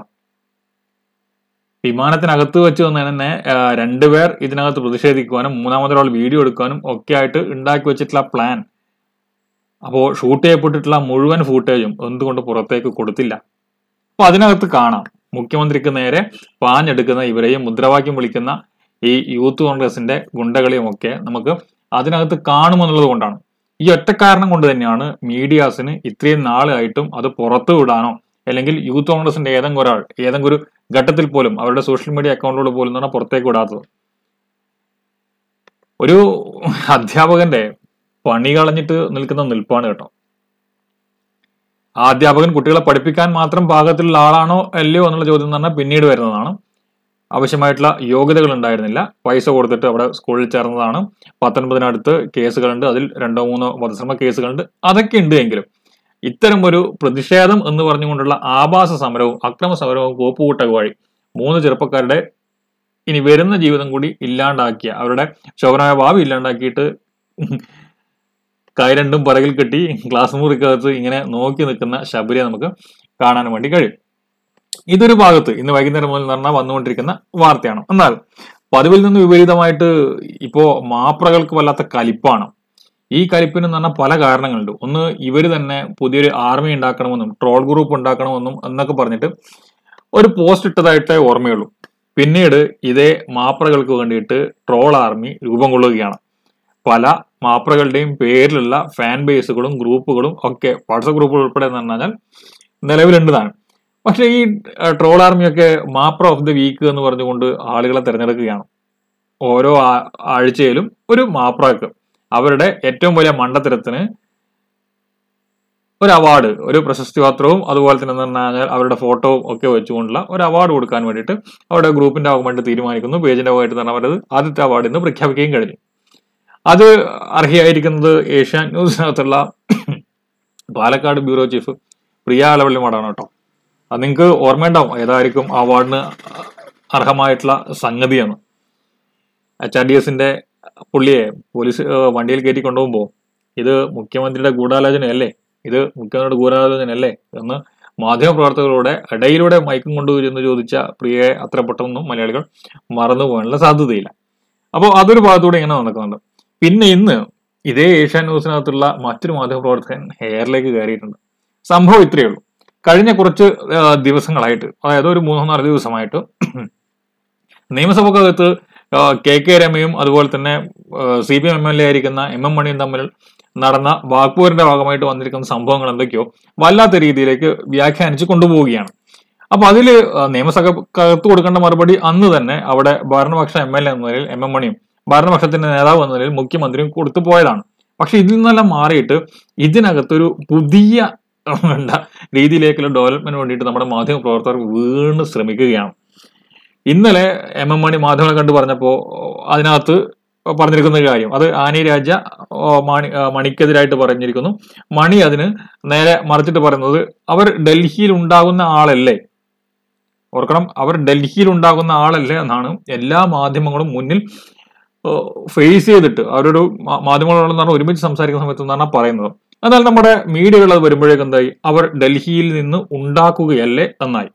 വിമാനത്തിനകത്ത് വെച്ച് തന്നെ ആ, രണ്ടുപേർ ഇതിനകത്ത് പ്രതിഷേധിക്കുവാനും മൂന്നാമതൊരാൾ വീഡിയോ എടുക്കാനും ഒക്കെ ആയിട്ട് ഉണ്ടാക്കി വെച്ചിട്ടുള്ള പ്ലാൻ അപ്പോൾ ഷൂട്ട് ചെയ്യപ്പെട്ടിട്ടുള്ള മുഴുവൻ ഫൂട്ടേജും എന്തുകൊണ്ട് പുറത്തേക്ക് കൊടുത്തില്ല അപ്പൊ അതിനകത്ത് കാണാം മുഖ്യമന്ത്രിക്ക് നേരെ പാഞ്ഞെടുക്കുന്ന ഇവരെയും മുദ്രാവാക്യം വിളിക്കുന്ന ഈ യൂത്ത് കോൺഗ്രസിന്റെ ഗുണ്ടകളെയും ഒക്കെ നമുക്ക് അതിനകത്ത് കാണുമെന്നുള്ളത് കൊണ്ടാണ് ഈ ഒറ്റ കാരണം കൊണ്ട് തന്നെയാണ് മീഡിയാസിന് ഇത്രയും നാളായിട്ടും അത് പുറത്തു വിടാനോ അല്ലെങ്കിൽ യൂത്ത് കോൺഗ്രസിന്റെ ഏതെങ്കിലും ഒരാൾ ഏതെങ്കിലും ഒരു ഘട്ടത്തിൽ പോലും അവരുടെ സോഷ്യൽ മീഡിയ അക്കൗണ്ടിലൂടെ പോലും എന്ന് പറഞ്ഞാൽ പുറത്തേക്ക് വിടാത്തത് ഒരു അധ്യാപകന്റെ പണി കളഞ്ഞിട്ട് നിൽക്കുന്ന നിൽപ്പാണ് കേട്ടോ ആ അധ്യാപകൻ കുട്ടികളെ പഠിപ്പിക്കാൻ മാത്രം പാകത്തിലുള്ള ആളാണോ അല്ലയോ എന്നുള്ള ചോദ്യം എന്ന് പറഞ്ഞാൽ പിന്നീട് വരുന്നതാണ് ആവശ്യമായിട്ടുള്ള യോഗ്യതകൾ ഉണ്ടായിരുന്നില്ല പൈസ കൊടുത്തിട്ട് അവിടെ സ്കൂളിൽ ചേർന്നതാണ് പത്തൊൻപതിനടുത്ത് കേസുകളുണ്ട് അതിൽ രണ്ടോ മൂന്നോ വധശ്രമ കേസുകളുണ്ട് അതൊക്കെ ഉണ്ട് എങ്കിലും ഇത്തരം ഒരു പ്രതിഷേധം എന്ന് പറഞ്ഞുകൊണ്ടുള്ള ആഭാസ സമരവും അക്രമ സമരവും കോപ്പുകൂട്ട വഴി മൂന്ന് ചെറുപ്പക്കാരുടെ ഇനി വരുന്ന ജീവിതം കൂടി ഇല്ലാണ്ടാക്കിയ അവരുടെ ശോഭനമായ ഭാവി ഇല്ലാണ്ടാക്കിയിട്ട് കൈ രണ്ടും പിറകിൽ കെട്ടി ക്ലാസ് മുറിക്കകത്ത് ഇങ്ങനെ നോക്കി നിൽക്കുന്ന ശബരിയെ നമുക്ക് കാണാൻ വേണ്ടി കഴിയും ഇതൊരു ഭാഗത്ത് ഇന്ന് വൈകുന്നേരം മുതൽ പറഞ്ഞാൽ വന്നുകൊണ്ടിരിക്കുന്ന വാർത്തയാണ് എന്നാൽ പതിവിൽ നിന്ന് വിപരീതമായിട്ട് ഇപ്പോ മാപ്രകൾക്ക് വല്ലാത്ത കലിപ്പാണ് ഈ കലിപ്പിന് എന്ന് പറഞ്ഞാൽ പല കാരണങ്ങളുണ്ട് ഒന്ന് ഇവര് തന്നെ പുതിയൊരു ആർമി ഉണ്ടാക്കണമെന്നും ട്രോൾ ഗ്രൂപ്പ് ഉണ്ടാക്കണമെന്നും എന്നൊക്കെ പറഞ്ഞിട്ട് ഒരു പോസ്റ്റ് ഇട്ടതായിട്ടേ ഓർമ്മയുള്ളൂ പിന്നീട് ഇതേ മാപ്രകൾക്ക് വേണ്ടിയിട്ട് ട്രോൾ ആർമി രൂപം കൊള്ളുകയാണ് പല മാപ്രകളുടെയും പേരിലുള്ള ഫാൻ ബേസുകളും ഗ്രൂപ്പുകളും ഒക്കെ വാട്സപ്പ് ഗ്രൂപ്പുകൾ ഉൾപ്പെടെ എന്ന് പറഞ്ഞാൽ നിലവിലുണ്ട് താനും പക്ഷേ ഈ ട്രോൾ ആർമിയൊക്കെ മാപ്ര ഓഫ് ദി വീക്ക് എന്ന് പറഞ്ഞുകൊണ്ട് ആളുകളെ തിരഞ്ഞെടുക്കുകയാണ് ഓരോ ആ- ആഴ്ചയിലും ഒരു മാപ്രക്ക് അവരുടെ ഏറ്റവും വലിയ മണ്ടത്തരത്തിന് ഒരു അവാർഡ് ഒരു പ്രശസ്തി പത്രവും അതുപോലെ തന്നെ എന്ന് പറഞ്ഞാൽ അവരുടെ ഫോട്ടോവും ഒക്കെ വെച്ചുകൊണ്ടുള്ള ഒരു അവാർഡ് കൊടുക്കാൻ വേണ്ടിയിട്ട് അവരുടെ ഗ്രൂപ്പിന്റെ ഭാഗമായിട്ട് തീരുമാനിക്കുന്നു പേജിന്റെ ഭാഗമായിട്ട് തന്നെ അവരത് ആദ്യത്തെ അവാർഡ് ഇന്ന് പ്രഖ്യാപിക്കുകയും കഴിഞ്ഞു അത് അർഹയായിരിക്കുന്നത് ഏഷ്യാൻ ന്യൂസിനകത്തുള്ള പാലക്കാട് ബ്യൂറോ ചീഫ് പ്രിയ അലവള്ളിമാടാണ് കേട്ടോ അത് നിങ്ങൾക്ക് ഓർമ്മയുണ്ടാവും ഏതായിരിക്കും ആ അവാർഡിന് അർഹമായിട്ടുള്ള സംഗതിയെന്ന് എച്ച് ആർ ഡി എസിന്റെ പുള്ളിയെ പോലീസ് ഏഹ്, വണ്ടിയിൽ കയറ്റി കൊണ്ടുപോകുമ്പോൾ ഇത് മുഖ്യമന്ത്രിയുടെ ഗൂഢാലോചനയല്ലേ ഇത് മുഖ്യമന്ത്രിയുടെ ഗൂഢാലോചനയല്ലേ എന്ന് മാധ്യമപ്രവർത്തകരുടെ ഇടയിലൂടെ മയക്കം കൊണ്ടുവരുമെന്ന് ചോദിച്ച പ്രിയയെ അത്ര പെട്ടെന്നൊന്നും മലയാളികൾ മറന്നു പോകാനുള്ള സാധ്യതയില്ല അപ്പോൾ അതൊരു ഭാഗത്തൂടെ ഇങ്ങനെ നടക്കുന്നുണ്ട് പിന്നെ ഇന്ന് ഇതേ ഏഷ്യാൻ ന്യൂസിനകത്തുള്ള മറ്റൊരു മാധ്യമപ്രവർത്തകൻ ഹെയറിലേക്ക് കയറിയിട്ടുണ്ട് സംഭവം ഇത്രയേ ഉള്ളൂ കഴിഞ്ഞ കുറച്ച് ആ, ദിവസങ്ങളായിട്ട് അതായത് ഒരു മൂന്നോ നാല് ദിവസമായിട്ട് നിയമസഭക്കകത്ത് ആ, കെ കെ രമയും അതുപോലെ തന്നെ C P M M L A ആയിരിക്കുന്ന എം എം മണിയും തമ്മിൽ നടന്ന വാക്പോരിന്റെ ഭാഗമായിട്ട് വന്നിരിക്കുന്ന സംഭവങ്ങൾ എന്തൊക്കെയോ വല്ലാത്ത രീതിയിലേക്ക് വ്യാഖ്യാനിച്ച് കൊണ്ടുപോവുകയാണ് അപ്പൊ അതിൽ നിയമസഭക്കകത്ത് കൊടുക്കേണ്ട മറുപടി അന്ന് തന്നെ അവിടെ ഭരണപക്ഷ എം എൽ എ എന്ന നിലയിൽ എം എം മണിയും ഭരണപക്ഷത്തിന്റെ നേതാവ് എന്ന നിലയിൽ മുഖ്യമന്ത്രിയും കൊടുത്തു പോയതാണ് പക്ഷെ ഇതിൽ നിന്നെല്ലാം മാറിയിട്ട് ഇതിനകത്തൊരു പുതിയ എന്താ രീതിയിലേക്കുള്ള ഡെവലപ്മെന്റ് വേണ്ടിയിട്ട് നമ്മുടെ മാധ്യമ പ്രവർത്തകർ വീണ്ടും ശ്രമിക്കുകയാണ് ഇന്നലെ എം എം മണി മാധ്യമങ്ങളെ കണ്ടു പറഞ്ഞപ്പോ അതിനകത്ത് പറഞ്ഞിരിക്കുന്ന ഒരു കാര്യം അത് ആനി രാജ ഓ, മണി ആ, മണിക്കെതിരായിട്ട് പറഞ്ഞിരിക്കുന്നു മണി അതിന് നേരെ മറിച്ചിട്ട് പറയുന്നത് അവർ ഡൽഹിയിൽ ഉണ്ടാകുന്ന ആളല്ലേ ഓർക്കണം അവർ ഡൽഹിയിൽ ഉണ്ടാകുന്ന ആളല്ല എന്നാണ് എല്ലാ മാധ്യമങ്ങളും മുന്നിൽ ഫേസ് ചെയ്തിട്ട് അവരൊരു മാ- മാധ്യമങ്ങളോട് പറഞ്ഞാൽ ഒരുമിച്ച് സംസാരിക്കുന്ന സമയത്ത് എന്നാണ് പറയുന്നത് എന്നാൽ നമ്മുടെ മീഡിയകൾ അത് വരുമ്പോഴേക്കും എന്തായി അവർ ഡൽഹിയിൽ നിന്ന് ഉണ്ടാക്കുകയല്ലേ എന്നായി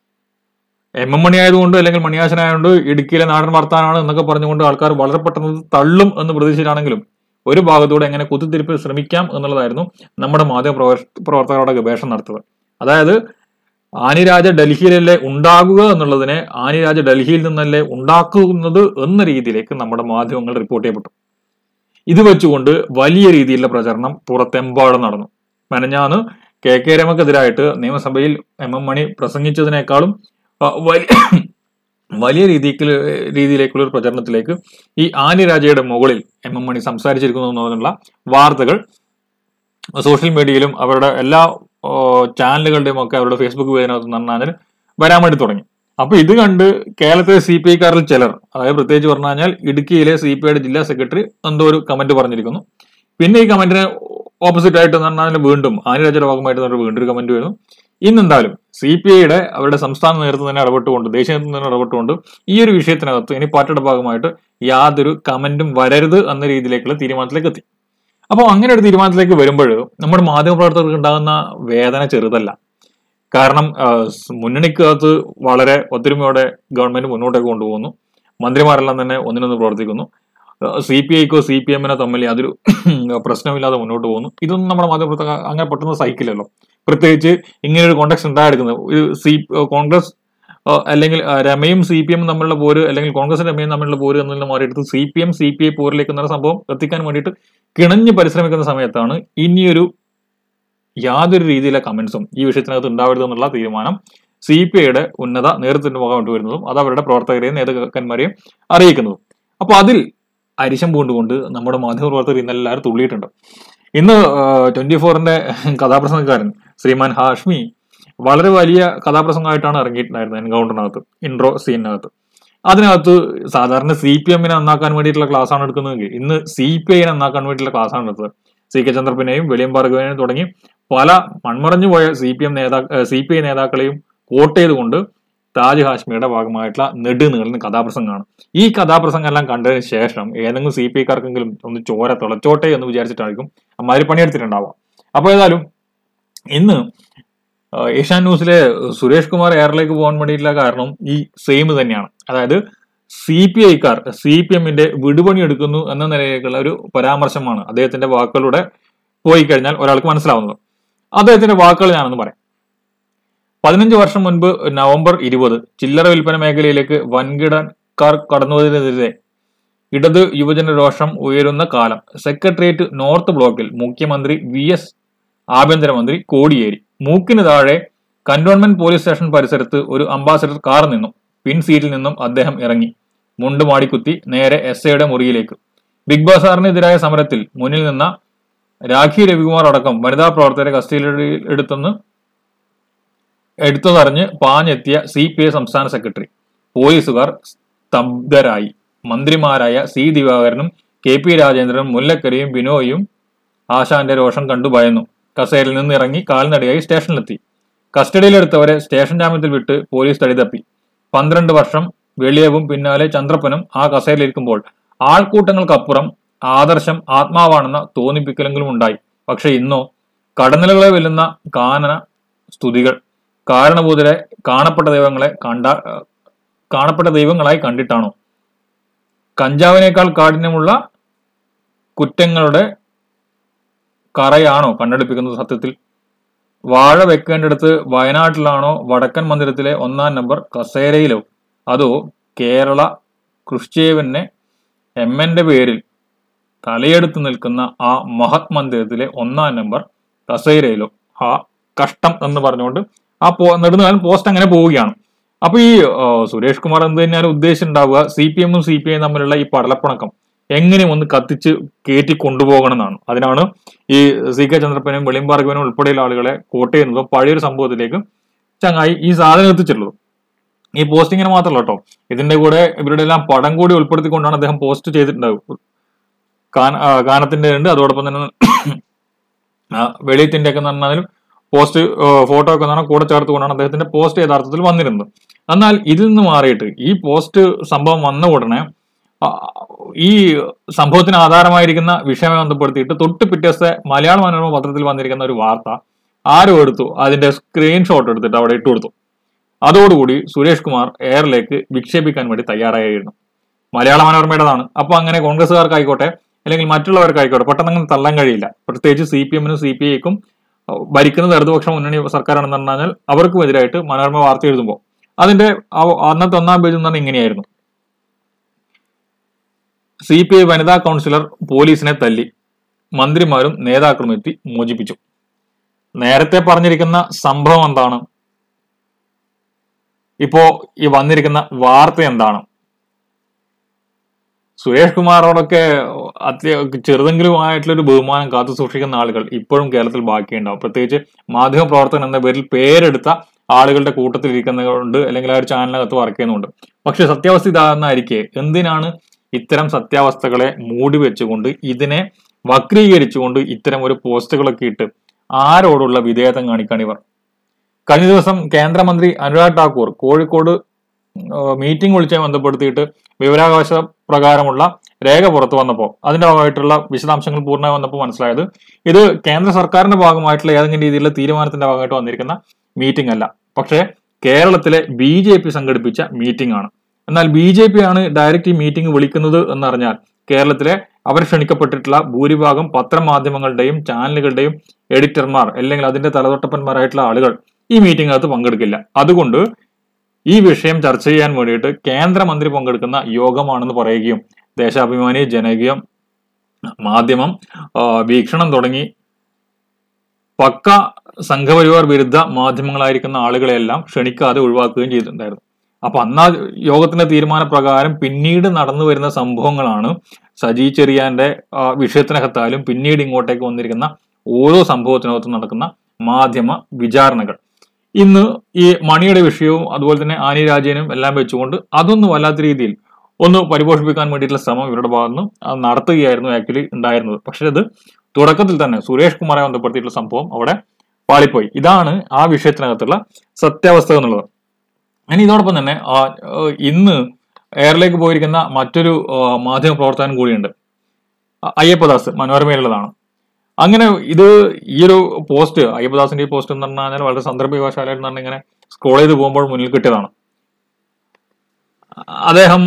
എം എം മണി ആയതുകൊണ്ട് അല്ലെങ്കിൽ മണിയാശനായതുകൊണ്ട് ഇടുക്കിയിലെ നാടൻ വർത്താനാണ് എന്നൊക്കെ പറഞ്ഞുകൊണ്ട് ആൾക്കാർ വളരെ പെട്ടെന്ന് ഇത് തള്ളും എന്ന് പ്രതീക്ഷിച്ചിട്ടാണെങ്കിലും ഒരു ഭാഗത്തൂടെ എങ്ങനെ കുത്തിത്തിരിപ്പ് ശ്രമിക്കാം എന്നുള്ളതായിരുന്നു നമ്മുടെ മാധ്യമ പ്രവർ- പ്രവർത്തകരുടെ ഗവേഷണം നടത്തുന്നത് അതായത് ആനിരാജ ഡൽഹിയിലല്ലേ ഉണ്ടാകുക എന്നുള്ളതിനെ ആനിരാജ ഡൽഹിയിൽ നിന്നല്ലേ ഉണ്ടാക്കുന്നത് എന്ന രീതിയിലേക്ക് നമ്മുടെ മാധ്യമങ്ങൾ റിപ്പോർട്ട് ചെയ്യപ്പെട്ടു ഇത് വെച്ചുകൊണ്ട് വലിയ രീതിയിലുള്ള പ്രചരണം പുറത്തെമ്പാടും നടന്നു മെനഞ്ഞാന്ന് കെ കെ രമക്കെതിരായിട്ട് നിയമസഭയിൽ എം എം മണി പ്രസംഗിച്ചതിനേക്കാളും ആ, വലിയ വലിയ രീതിക്ക് രീതിയിലേക്കുള്ള ഒരു പ്രചരണത്തിലേക്ക് ഈ ആനിരാജയുടെ മുകളിൽ എം എം മണി സംസാരിച്ചിരിക്കുന്നു എന്നുള്ള വാർത്തകൾ സോഷ്യൽ മീഡിയയിലും അവരുടെ എല്ലാ ഓ, ചാനലുകളുടെയും ഒക്കെ അവരുടെ ഫേസ്ബുക്ക് പേജിനകത്ത് പറഞ്ഞാൽ വരാൻ വേണ്ടി തുടങ്ങി അപ്പൊ ഇത് കണ്ട് കേരളത്തിലെ സി പി ഐക്കാരിൽ ചിലർ അതായത് പ്രത്യേകിച്ച് പറഞ്ഞു കഴിഞ്ഞാൽ ഇടുക്കിയിലെ സി പി ഐയുടെ ജില്ലാ സെക്രട്ടറി എന്തോ ഒരു കമന്റ് പറഞ്ഞിരിക്കുന്നു പിന്നെ ഈ കമന്റിന് ഓപ്പോസിറ്റ് ആയിട്ട് എന്ന് പറഞ്ഞാൽ വീണ്ടും ആനിരാജയുടെ ഭാഗമായിട്ട് ഒരു വീണ്ടും ഒരു കമന്റ് വരുന്നു ഇന്നെന്തായാലും സി പി ഐയുടെ അവരുടെ സംസ്ഥാന നേതൃത്വം തന്നെ ഇടപെട്ടുകൊണ്ട് ദേശീയ നേതൃത്വം തന്നെ ഇടപെട്ടുകൊണ്ട് ഈ ഒരു വിഷയത്തിനകത്ത് ഇനി പാർട്ടിയുടെ ഭാഗമായിട്ട് യാതൊരു കമന്റും വരരുത് എന്ന രീതിയിലേക്കുള്ള തീരുമാനത്തിലേക്ക് എത്തി അപ്പോൾ അങ്ങനെ ഒരു തീരുമാനത്തിലേക്ക് വരുമ്പോൾ നമ്മുടെ മാധ്യമപ്രവർത്തകർക്ക് ഉണ്ടാകുന്ന വേദന ചെറുതല്ല കാരണം ആ, സ് മുന്നണിക്കകത്ത് വളരെ ഒത്തൊരുമയോടെ ഗവൺമെന്റ് മുന്നോട്ടേക്ക് കൊണ്ടുപോകുന്നു മന്ത്രിമാരെല്ലാം തന്നെ ഒന്നിനൊന്ന് പ്രവർത്തിക്കുന്നു സി പി ഐക്കോ സി പി എമ്മിനോ തമ്മിൽ യാതൊരു പ്രശ്നമില്ലാതെ മുന്നോട്ട് പോകുന്നു ഇതൊന്നും നമ്മുടെ മാധ്യമപ്രവർത്തക അങ്ങനെ പെട്ടെന്ന് സഹിക്കില്ലല്ലോ പ്രത്യേകിച്ച് ഇങ്ങനെ ഒരു കോൺടാക്ട് ഉണ്ടായെടുക്കുന്നത് ഒരു സി കോൺഗ്രസ് ആ, അല്ലെങ്കിൽ ആ, രമയും സി പി എമ്മും തമ്മിലുള്ള പോര് അല്ലെങ്കിൽ കോൺഗ്രസും രമയും തമ്മിലുള്ള പോര് എന്നതിൽ മാറിയെടുത്ത് C P M C P I പോരിലേക്ക് എന്ന സംഭവം എത്തിക്കാൻ വേണ്ടിയിട്ട് കിണഞ്ഞ് പരിശ്രമിക്കുന്ന സമയത്താണ് ഇനിയൊരു യാതൊരു രീതിയിലെ കമന്റ്സും ഈ വിഷയത്തിനകത്ത് ഉണ്ടാവരുത് എന്നുള്ള തീരുമാനം സി പി ഐയുടെ ഉന്നത നേതൃത്വത്തിന്റെ ഭാഗമായിട്ട് വരുന്നതും അത് അവരുടെ പ്രവർത്തകരെയും നേതാക്കന്മാരെയും അറിയിക്കുന്നതും അപ്പൊ അതിൽ അരിശം പൂണ്ടുകൊണ്ട് നമ്മുടെ മാധ്യമ പ്രവർത്തകർ ഇന്ന് എല്ലാവരും തുള്ളിയിട്ടുണ്ട് ഇന്ന് ട്വന്റി ഫോറിന്റെ കഥാപ്രസംഗക്കാരൻ ശ്രീമാൻ ഹാഷ്മി വളരെ വലിയ കഥാപ്രസംഗമായിട്ടാണ് ഇറങ്ങിയിട്ടുണ്ടായിരുന്നത് എൻകൗണ്ടറിനകത്ത് ഇൻട്രോ സീനിനകത്ത് അതിനകത്ത് സാധാരണ സി പി എമ്മിനെ നന്നാക്കാൻ വേണ്ടിയിട്ടുള്ള ക്ലാസ് ആണ് എടുക്കുന്നതെങ്കിൽ ഇന്ന് സി പി ഐനെ നന്നാക്കാൻ വേണ്ടിയിട്ടുള്ള ക്ലാസ് ആണ് എടുത്തത് സി കെ ചന്ദ്രപ്പനെയും വെളിയം ഭാർഗവനെയും തുടങ്ങി പല മൺമറഞ്ഞു പോയ സി പി എം നേതാ സി പി ഐ നേതാക്കളെയും കോട്ട് ചെയ്തുകൊണ്ട് താജ് ഹാഷ്മിയുടെ ഭാഗമായിട്ടുള്ള നെടുനീളുന്ന കഥാപ്രസംഗമാണ് ഈ കഥാപ്രസംഗം എല്ലാം കണ്ടതിന് ശേഷം ഏതെങ്കിലും സി പി ഐക്കാർക്കെങ്കിലും ഒന്ന് ചോര തിളച്ചോട്ടെ എന്ന് വിചാരിച്ചിട്ടായിരിക്കും അമ്മാതിരി പണിയെടുത്തിട്ടുണ്ടാവുക അപ്പൊ ഏതായാലും ഇന്ന് ആ, ഏഷ്യാൻ ന്യൂസിലെ സുരേഷ് കുമാർ എയറിലേക്ക് പോകാൻ വേണ്ടിയിട്ടുള്ള കാരണം ഈ സെയിം തന്നെയാണ് അതായത് സി പി ഐക്കാർ സി പി എമ്മിന്റെ വിടുപണി എടുക്കുന്നു എന്ന നിലയിലേക്കുള്ള ഒരു പരാമർശമാണ് അദ്ദേഹത്തിന്റെ വാക്കുകളുടെ പോയി കഴിഞ്ഞാൽ ഒരാൾക്ക് മനസ്സിലാവുന്നത് അദ്ദേഹത്തിന്റെ വാക്കുകൾ ഞാനൊന്ന് പറയാം പതിനഞ്ച് വർഷം മുൻപ് നവംബർ ഇരുപത് ചില്ലറ വിൽപ്പന മേഖലയിലേക്ക് വൻകിടക്കാർ കടന്നുവരുന്നതിനെതിരെ ഇടത് യുവജന രോഷം ഉയരുന്ന കാലം സെക്രട്ടേറിയറ്റ് നോർത്ത് ബ്ലോക്കിൽ മുഖ്യമന്ത്രി വി എസ് ആഭ്യന്തരമന്ത്രി കോടിയേരി മൂക്കിന് താഴെ കന്റോൺമെന്റ് പോലീസ് സ്റ്റേഷൻ പരിസരത്ത് ഒരു അംബാസഡർ കാർ നിന്നു പിൻ സീറ്റിൽ നിന്നും അദ്ദേഹം ഇറങ്ങി മുണ്ട് മാടിക്കുത്തി നേരെ എസ് ഐയുടെ മുറിയിലേക്ക് ബിഗ് ബസാറിനെതിരായ സമരത്തിൽ മുന്നിൽ നിന്ന രാഖി രവികുമാർ അടക്കം വനിതാ പ്രവർത്തകരെ കസ്റ്റഡിയിൽ എടുത്തെന്ന് എടുത്തതറിഞ്ഞ് പാഞ്ഞെത്തിയ സി പി ഐ സംസ്ഥാന സെക്രട്ടറി പോലീസുകാർ സ്തബ്ധരായി മന്ത്രിമാരായ സി ദിവാകരനും കെ പി രാജേന്ദ്രനും മുല്ലക്കരയും ബിനോയും ആശാന്റെ രോഷം കണ്ടു ഭയന്നു കസേരയിൽ നിന്ന് ഇറങ്ങി കാൽനടയായി സ്റ്റേഷനിലെത്തി കസ്റ്റഡിയിലെടുത്തവരെ സ്റ്റേഷൻ ജാമ്യത്തിൽ വിട്ട് പോലീസ് തടിതപ്പി പന്ത്രണ്ട് വർഷം വെളിയവും പിന്നാലെ ചന്ദ്രപ്പനും ആ കസേരയിലിരിക്കുമ്പോൾ ആൾക്കൂട്ടങ്ങൾക്കപ്പുറം ആദർശം ആത്മാവാണെന്ന തോന്നിപ്പിക്കലെങ്കിലും ഉണ്ടായി പക്ഷെ ഇന്നോ കടന്നലുകളെ വെല്ലുന്ന കാനന സ്തുതികൾ കാരണഭൂതരെ കാണപ്പെട്ട ദൈവങ്ങളെ കണ്ട കാണപ്പെട്ട ദൈവങ്ങളായി കണ്ടിട്ടാണോ കഞ്ചാവിനേക്കാൾ കാഠിന്യമുള്ള കുറ്റങ്ങളുടെ കറയാണോ കണ്ടെടുപ്പിക്കുന്നത് സത്യത്തിൽ വാഴ വെക്കേണ്ടിടത്ത് വയനാട്ടിലാണോ വടക്കൻ മന്ദിരത്തിലെ ഒന്നാം നമ്പർ കസേരയിലോ അതോ കേരള ക്രിസ്ത്യേവനെ എം എൻ്റെ പേരിൽ തലയെടുത്ത് നിൽക്കുന്ന ആ മഹത് മന്ദിരത്തിലെ ഒന്നാം നമ്പർ കസേരയിലോ ആ കഷ്ടം എന്ന് പറഞ്ഞുകൊണ്ട് ആ പോ നെടുന്നാലും പോസ്റ്റ് അങ്ങനെ പോവുകയാണ് അപ്പൊ ഈ ആ, സുരേഷ് കുമാർ എന്ത് തന്നെയാണ് ഉദ്ദേശിച്ചിട്ടുണ്ടാവുക സി പി എമ്മും സി പി ഐ തമ്മിലുള്ള ഈ പടലപ്പിണക്കം എങ്ങനെ ഒന്ന് കത്തിച്ച് കയറ്റി കൊണ്ടുപോകണം എന്നാണ് അതിനാണ് ഈ സി കെ ചന്ദ്രപ്പനും വെളിയം ഭാർഗവനും ഉൾപ്പെടെയുള്ള ആളുകളെ കോട്ട് ചെയ്യുന്നതും പഴയൊരു സംഭവത്തിലേക്ക് ചങ്ങായി ഈ സാധനം എത്തിച്ചിട്ടുള്ളത് ഈ പോസ്റ്റിങ്ങിന് മാത്രമല്ല കേട്ടോ ഇതിന്റെ കൂടെ ഇവരുടെ എല്ലാം പടം കൂടി ഉൾപ്പെടുത്തിക്കൊണ്ടാണ് അദ്ദേഹം പോസ്റ്റ് ചെയ്തിട്ടുണ്ടാവുക കാന- ആ, ഗാനത്തിന്റെ ഉണ്ട് അതോടൊപ്പം തന്നെ ആ, വെളിയത്തിന്റെ ഒക്കെ എന്ന് പറഞ്ഞാലും പോസ്റ്റ് ഫോട്ടോ ഒക്കെ എന്ന് പറഞ്ഞാൽ കൂടെ ചേർത്തുകൊണ്ടാണ് അദ്ദേഹത്തിന്റെ പോസ്റ്റ് യഥാർത്ഥത്തിൽ വന്നിരുന്നത് എന്നാൽ ഇതിൽ നിന്ന് മാറിയിട്ട് ഈ പോസ്റ്റ് സംഭവം വന്ന ഉടനെ ആ, ഈ സംഭവത്തിന് ആധാരമായിരിക്കുന്ന വിഷയമായി ബന്ധപ്പെടുത്തിയിട്ട് തൊട്ട് പിറ്റേ ദിവസത്തെ മലയാള മനോരമ പത്രത്തിൽ വന്നിരിക്കുന്ന ഒരു വാർത്ത ആരും എടുത്തു അതിന്റെ സ്ക്രീൻഷോട്ട് എടുത്തിട്ട് അവിടെ ഇട്ട് കൊടുത്തു അതോടുകൂടി സുരേഷ് കുമാർ എയറിലേക്ക് വിക്ഷേപിക്കാൻ വേണ്ടി തയ്യാറായിരുന്നു മലയാള മനോരമയുടേതാണ് അപ്പൊ അങ്ങനെ കോൺഗ്രസ്സുകാർക്കായിക്കോട്ടെ അല്ലെങ്കിൽ മറ്റുള്ളവർക്കായിക്കോട്ടെ പെട്ടെന്ന് അങ്ങനെ തള്ളാൻ കഴിയില്ല പ്രത്യേകിച്ച് സി പി എമ്മിനും സി പി ഐക്കും ഭരിക്കുന്നത് ഇടതുപക്ഷ മുന്നണി സർക്കാരാണെന്ന് പറഞ്ഞാൽ അവർക്കും എതിരായിട്ട് മനോരമ വാർത്ത എഴുതുമ്പോൾ അതിന്റെ ആ- അന്നത്തെ ഒന്നാം പേജ് എന്ന് പറഞ്ഞാൽ ഇങ്ങനെയായിരുന്നു സി പി ഐ വനിതാ കൗൺസിലർ പോലീസിനെ തല്ലി മന്ത്രിമാരും നേതാക്കളും എത്തി മോചിപ്പിച്ചു നേരത്തെ പറഞ്ഞിരിക്കുന്ന സംഭവം എന്താണ് ഇപ്പോ ഈ വന്നിരിക്കുന്ന വാർത്ത എന്താണ് സുരേഷ് കുമാറോടൊക്കെ അത്യ ചെറുതെങ്കിലും ആയിട്ടുള്ള ഒരു ബഹുമാനം കാത്തു സൂക്ഷിക്കുന്ന ആളുകൾ ഇപ്പോഴും കേരളത്തിൽ ബാക്കിയുണ്ടാവും പ്രത്യേകിച്ച് മാധ്യമ പ്രവർത്തകൻ എന്ന പേരിൽ പേരെടുത്ത ആളുകളുടെ കൂട്ടത്തിൽ ഇരിക്കുന്നതുകൊണ്ട് അല്ലെങ്കിൽ ആ ഒരു ചാനലിനകത്ത് വർക്ക് ചെയ്യുന്നുണ്ട് പക്ഷെ സത്യാവസ്ഥ ഇതാകുന്നതായിരിക്കെ എന്തിനാണ് ഇത്തരം സത്യാവസ്ഥകളെ മൂടി വെച്ചുകൊണ്ട് ഇതിനെ വക്രീകരിച്ചുകൊണ്ട് ഇത്തരം ഒരു പോസ്റ്റുകളൊക്കെ ഇട്ട് ആരോടുള്ള വിധേയത്വം കാണിക്കാൻ ഇവർ കഴിഞ്ഞ ദിവസം കേന്ദ്രമന്ത്രി അനുരാഗ് ഠാക്കൂർ കോഴിക്കോട് മീറ്റിംഗ് വിളിച്ചുമായി ബന്ധപ്പെടുത്തിയിട്ട് വിവരാവകാശ പ്രകാരമുള്ള രേഖ പുറത്തു വന്നപ്പോൾ അതിന്റെ ഭാഗമായിട്ടുള്ള വിശദാംശങ്ങൾ പൂർണ്ണമായി വന്നപ്പോൾ മനസ്സിലായത് ഇത് കേന്ദ്ര സർക്കാരിന്റെ ഭാഗമായിട്ടുള്ള ഏതെങ്കിലും രീതിയിലുള്ള തീരുമാനത്തിന്റെ ഭാഗമായിട്ട് വന്നിരിക്കുന്ന മീറ്റിംഗ് അല്ല പക്ഷേ കേരളത്തിലെ ബി ജെ പി സംഘടിപ്പിച്ച മീറ്റിംഗ് ആണ് എന്നാൽ ബി ജെ പി ആണ് ഡയറക്റ്റ് ഈ മീറ്റിംഗ് വിളിക്കുന്നത് എന്നറിഞ്ഞാൽ കേരളത്തിലെ അവർ ക്ഷണിക്കപ്പെട്ടിട്ടുള്ള ഭൂരിഭാഗം പത്രമാധ്യമങ്ങളുടെയും ചാനലുകളുടെയും എഡിറ്റർമാർ അല്ലെങ്കിൽ അതിന്റെ തലതൊട്ടപ്പന്മാരായിട്ടുള്ള ആളുകൾ ഈ മീറ്റിംഗിനകത്ത് പങ്കെടുക്കില്ല അതുകൊണ്ട് ഈ വിഷയം ചർച്ച ചെയ്യാൻ വേണ്ടിയിട്ട് കേന്ദ്രമന്ത്രി പങ്കെടുക്കുന്ന യോഗമാണെന്ന് പറയുകയും ദേശാഭിമാനി ജനകീയം മാധ്യമം ആ, വീക്ഷണം തുടങ്ങി പക്ക സംഘപരിവാർ വിരുദ്ധ മാധ്യമങ്ങളായിരിക്കുന്ന ആളുകളെല്ലാം ക്ഷണിക്കാതെ ഒഴിവാക്കുകയും ചെയ്തിട്ടുണ്ടായിരുന്നു അപ്പൊ അന്ന് ആ യോഗത്തിന്റെ തീരുമാനപ്രകാരം പിന്നീട് നടന്നു വരുന്ന സംഭവങ്ങളാണ് സജി ചെറിയാന്റെ ആ, വിഷയത്തിനകത്തായാലും പിന്നീട് ഇങ്ങോട്ടേക്ക് വന്നിരിക്കുന്ന ഓരോ സംഭവത്തിനകത്തും നടക്കുന്ന മാധ്യമ വിചാരണകൾ ഇന്ന് ഈ മണിയുടെ വിഷയവും അതുപോലെ തന്നെ ആനി രാജേനും എല്ലാം വെച്ചുകൊണ്ട് അതൊന്നും വല്ലാത്ത രീതിയിൽ ഒന്ന് പരിപോഷിപ്പിക്കാൻ വേണ്ടിയിട്ടുള്ള ശ്രമം ഇവരുടെ ഭാഗത്ത് നിന്ന് അത് നടത്തുകയായിരുന്നു ആക്ച്വലി ഉണ്ടായിരുന്നത് പക്ഷെ അത് തുടക്കത്തിൽ തന്നെ സുരേഷ് കുമാറെ ബന്ധപ്പെടുത്തിയിട്ടുള്ള സംഭവം അവിടെ പാളിപ്പോയി ഇതാണ് ആ വിഷയത്തിനകത്തുള്ള സത്യാവസ്ഥ എന്നുള്ളത് ഇനി ഇതോടൊപ്പം തന്നെ ആ, ഏഹ്, ഇന്ന് എയറിലേക്ക് പോയിരിക്കുന്ന മറ്റൊരു ആ, മാധ്യമ പ്രവർത്തകൻ കൂടിയുണ്ട് അ- അയ്യപ്പദാസ് മനോരമയിലുള്ളതാണ് അങ്ങനെ ഇത് ഈ ഒരു പോസ്റ്റ് അയ്യപ്പദാസിന്റെ ഈ പോസ്റ്റ് എന്ന് പറഞ്ഞാൽ വളരെ സന്ദർഭവശാലായിട്ട് പറഞ്ഞാൽ ഇങ്ങനെ സ്ക്രോൾ ചെയ്ത് പോകുമ്പോൾ മുന്നിൽ കിട്ടിയതാണ് അദ്ദേഹം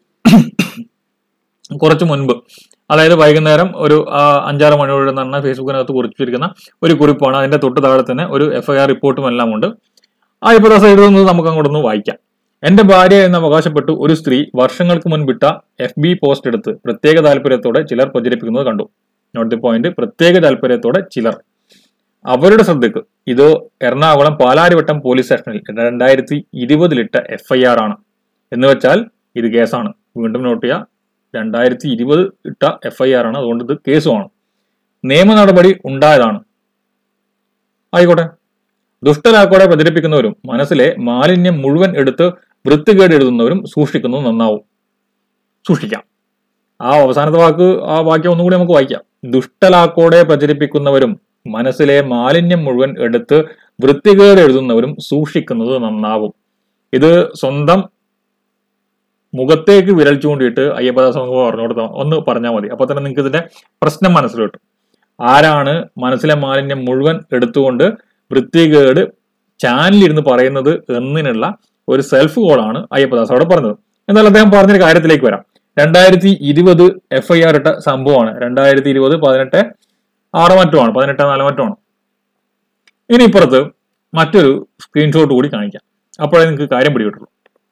കുറച്ച് മുൻപ് അതായത് വൈകുന്നേരം ഒരു ആ, അഞ്ചാറ് മണിയോടെ നടന്ന ഫേസ്ബുക്കിനകത്ത് കുറിച്ചിരിക്കുന്ന ഒരു കുറിപ്പാണ് അതിന്റെ തൊട്ട് താഴെ തന്നെ ഒരു എഫ്ഐആർ റിപ്പോർട്ടും എല്ലാം ഉണ്ട് ആ അയ്യപ്പദാസ് എഴുതുന്നത് നമുക്ക് അങ്ങോട്ടൊന്ന് വായിക്കാം എന്റെ ഭാര്യ എന്ന് അവകാശപ്പെട്ടു ഒരു സ്ത്രീ വർഷങ്ങൾക്ക് മുൻപിട്ട എഫ് ബി പോസ്റ്റ് എടുത്ത് പ്രത്യേക താല്പര്യത്തോടെ ചിലർ പ്രചരിപ്പിക്കുന്നത് കണ്ടു നോട്ട് ദി പോയിന്റ് പ്രത്യേക താല്പര്യത്തോടെ ചിലർ അവരുടെ ശ്രദ്ധയ്ക്ക് ഇത് എറണാകുളം പാലാരിവട്ടം പോലീസ് സ്റ്റേഷനിൽ രണ്ടായിരത്തി ഇരുപതിലിട്ട എഫ്ഐആർ ആണ് എന്ന് വെച്ചാൽ ഇത് കേസാണ് വീണ്ടും നോട്ട് ചെയ്യുക രണ്ടായിരത്തി ഇരുപത് ഇട്ട എഫ്ഐആർ ആണ് അതുകൊണ്ട് ഇത് കേസുമാണ് നിയമ നടപടി ഉണ്ടായതാണ് ആയിക്കോട്ടെ ദുഷ്ടലാക്കോടെ പ്രചരിപ്പിക്കുന്നവരും മനസ്സിലെ മാലിന്യം മുഴുവൻ എടുത്ത് വൃത്തികേട് എഴുതുന്നവരും സൂക്ഷിക്കുന്നത് നന്നാവും സൂക്ഷിക്കാം ആ അവസാനത്തെ വാക്ക് ആ വാക്യം ഒന്നും കൂടി നമുക്ക് വായിക്കാം ദുഷ്ടലാക്കോടെ പ്രചരിപ്പിക്കുന്നവരും മനസ്സിലെ മാലിന്യം മുഴുവൻ എടുത്ത് വൃത്തികേട് എഴുതുന്നവരും സൂക്ഷിക്കുന്നത് നന്നാവും ഇത് സ്വന്തം മുഖത്തേക്ക് വിരൽ ചൂണ്ടിയിട്ട് അയ്യപ്പദാസ് നമുക്ക് പറഞ്ഞു കൊടുത്താൽ ഒന്ന് പറഞ്ഞാൽ മതി അപ്പൊ തന്നെ നിങ്ങൾക്ക് ഇതിന്റെ പ്രശ്നം മനസ്സിൽ കിട്ടും ആരാണ് മനസ്സിലെ മാലിന്യം മുഴുവൻ എടുത്തുകൊണ്ട് വൃത്തികേട് ചാനലിരുന്ന് പറയുന്നത് എന്നതിനുള്ള ഒരു സെൽഫ് കോളാണ് അയ്യപ്പദാസ് അവിടെ പറഞ്ഞത് എന്നാൽ അദ്ദേഹം പറഞ്ഞൊരു കാര്യത്തിലേക്ക് വരാം രണ്ടായിരത്തി ഇരുപത് എഫ് ഐ ആർ ഇട്ട സംഭവമാണ് രണ്ടായിരത്തി ഇരുപത് പതിനെട്ട് ആറ് മറ്റുമാണ് പതിനെട്ട് നാല് മറ്റുമാണ് ഇനി ഇപ്പുറത്ത് മറ്റൊരു സ്ക്രീൻഷോട്ട് കൂടി കാണിക്കാം അപ്പോഴേ നിങ്ങൾക്ക് കാര്യം പിടികിട്ടുള്ളൂ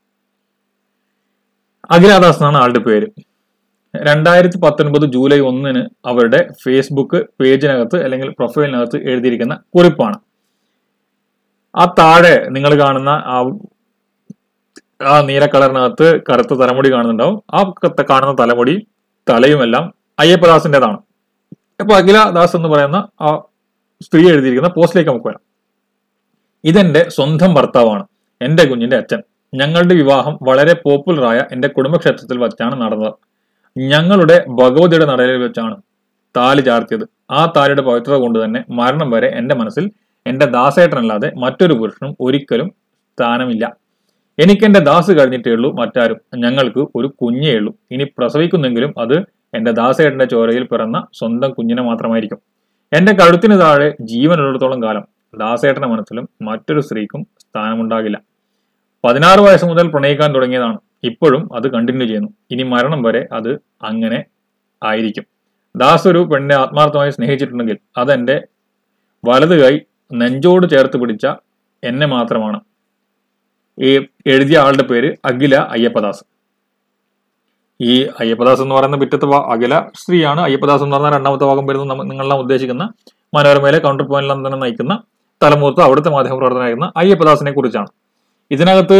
അഖിലാദാസ് എന്നാണ് ആളുടെ പേര് രണ്ടായിരത്തി പത്തൊൻപത് ജൂലൈ ഒന്നിന് അവരുടെ ഫേസ്ബുക്ക് പേജിനകത്ത് അല്ലെങ്കിൽ പ്രൊഫൈലിനകത്ത് എഴുതിയിരിക്കുന്ന കുറിപ്പാണ് ആ താഴെ നിങ്ങൾ കാണുന്ന ആ ആ നീല കളറിനകത്ത് കറുത്ത തലമുടി കാണുന്നുണ്ടാവും ആ കത്ത- കാണുന്ന തലമുടി തലയുമെല്ലാം അയ്യപ്പദാസിന്റേതാണ് അപ്പൊ അഖിലദാസ് എന്ന് പറയുന്ന ആ സ്ത്രീ എഴുതിയിരിക്കുന്ന പോസ്റ്റിലേക്ക് നമുക്ക് വരാം ഇതെന്റെ സ്വന്തം ഭർത്താവാണ് എന്റെ കുഞ്ഞിന്റെ അച്ഛൻ ഞങ്ങളുടെ വിവാഹം വളരെ പോപ്പുലറായ എന്റെ കുടുംബക്ഷേത്രത്തിൽ വെച്ചാണ് നടന്നത് ഞങ്ങളുടെ ഭഗവതിയുടെ നടയിൽ വെച്ചാണ് താലി ചാർത്തിയത് ആ താലിയുടെ പവിത്രത കൊണ്ട് തന്നെ മരണം വരെ എന്റെ മനസ്സിൽ എന്റെ ദാസേട്ടനല്ലാതെ മറ്റൊരു പുരുഷനും ഒരിക്കലും സ്ഥാനമില്ല എനിക്ക് എന്റെ ദാസ് കഴിഞ്ഞിട്ടേ ഉള്ളൂ മറ്റാരും ഞങ്ങൾക്ക് ഒരു കുഞ്ഞേ ഉള്ളൂ ഇനി പ്രസവിക്കുന്നെങ്കിലും അത് എന്റെ ദാസേട്ടന്റെ ചോരയിൽ പിറന്ന സ്വന്തം കുഞ്ഞിനെ മാത്രമായിരിക്കും എന്റെ കഴുത്തിന് താഴെ ജീവനുള്ളിടത്തോളം കാലം ദാസേട്ടന്റെ മനസ്സിലും മറ്റൊരു സ്ത്രീക്കും സ്ഥാനമുണ്ടാകില്ല പതിനാറ് വയസ്സ് മുതൽ പ്രണയിക്കാൻ തുടങ്ങിയതാണ് ഇപ്പോഴും അത് കണ്ടിന്യൂ ചെയ്യുന്നു ഇനി മരണം വരെ അത് അങ്ങനെ ആയിരിക്കും ദാസ് ഒരു പെണ്ണിനെ ആത്മാർത്ഥമായി സ്നേഹിച്ചിട്ടുണ്ടെങ്കിൽ അതെന്റെ വലത് കൈ നെഞ്ചോട് ചേർത്ത് പിടിച്ച എന്നെ മാത്രമാണ് ഈ എഴുതിയ ആളുടെ പേര് അഖില അയ്യപ്പദാസ് ഈ അയ്യപ്പദാസ് എന്ന് പറയുന്ന പിറ്റത്തെ ഭാ- അഖില സ്ത്രീയാണ് അയ്യപ്പദാസ് എന്ന് പറഞ്ഞ രണ്ടാമത്തെ ഭാഗം വരുന്നത് നമ്മ- നിങ്ങളെല്ലാം ഉദ്ദേശിക്കുന്ന മനോരമയിലെ കൗണ്ടർ പോയിന്റിൽ തന്നെ നയിക്കുന്ന തലമൂർത്ത് അവിടുത്തെ മാധ്യമപ്രവർത്തനായിരുന്ന അയ്യപ്പദാസിനെ കുറിച്ചാണ് ഇതിനകത്ത്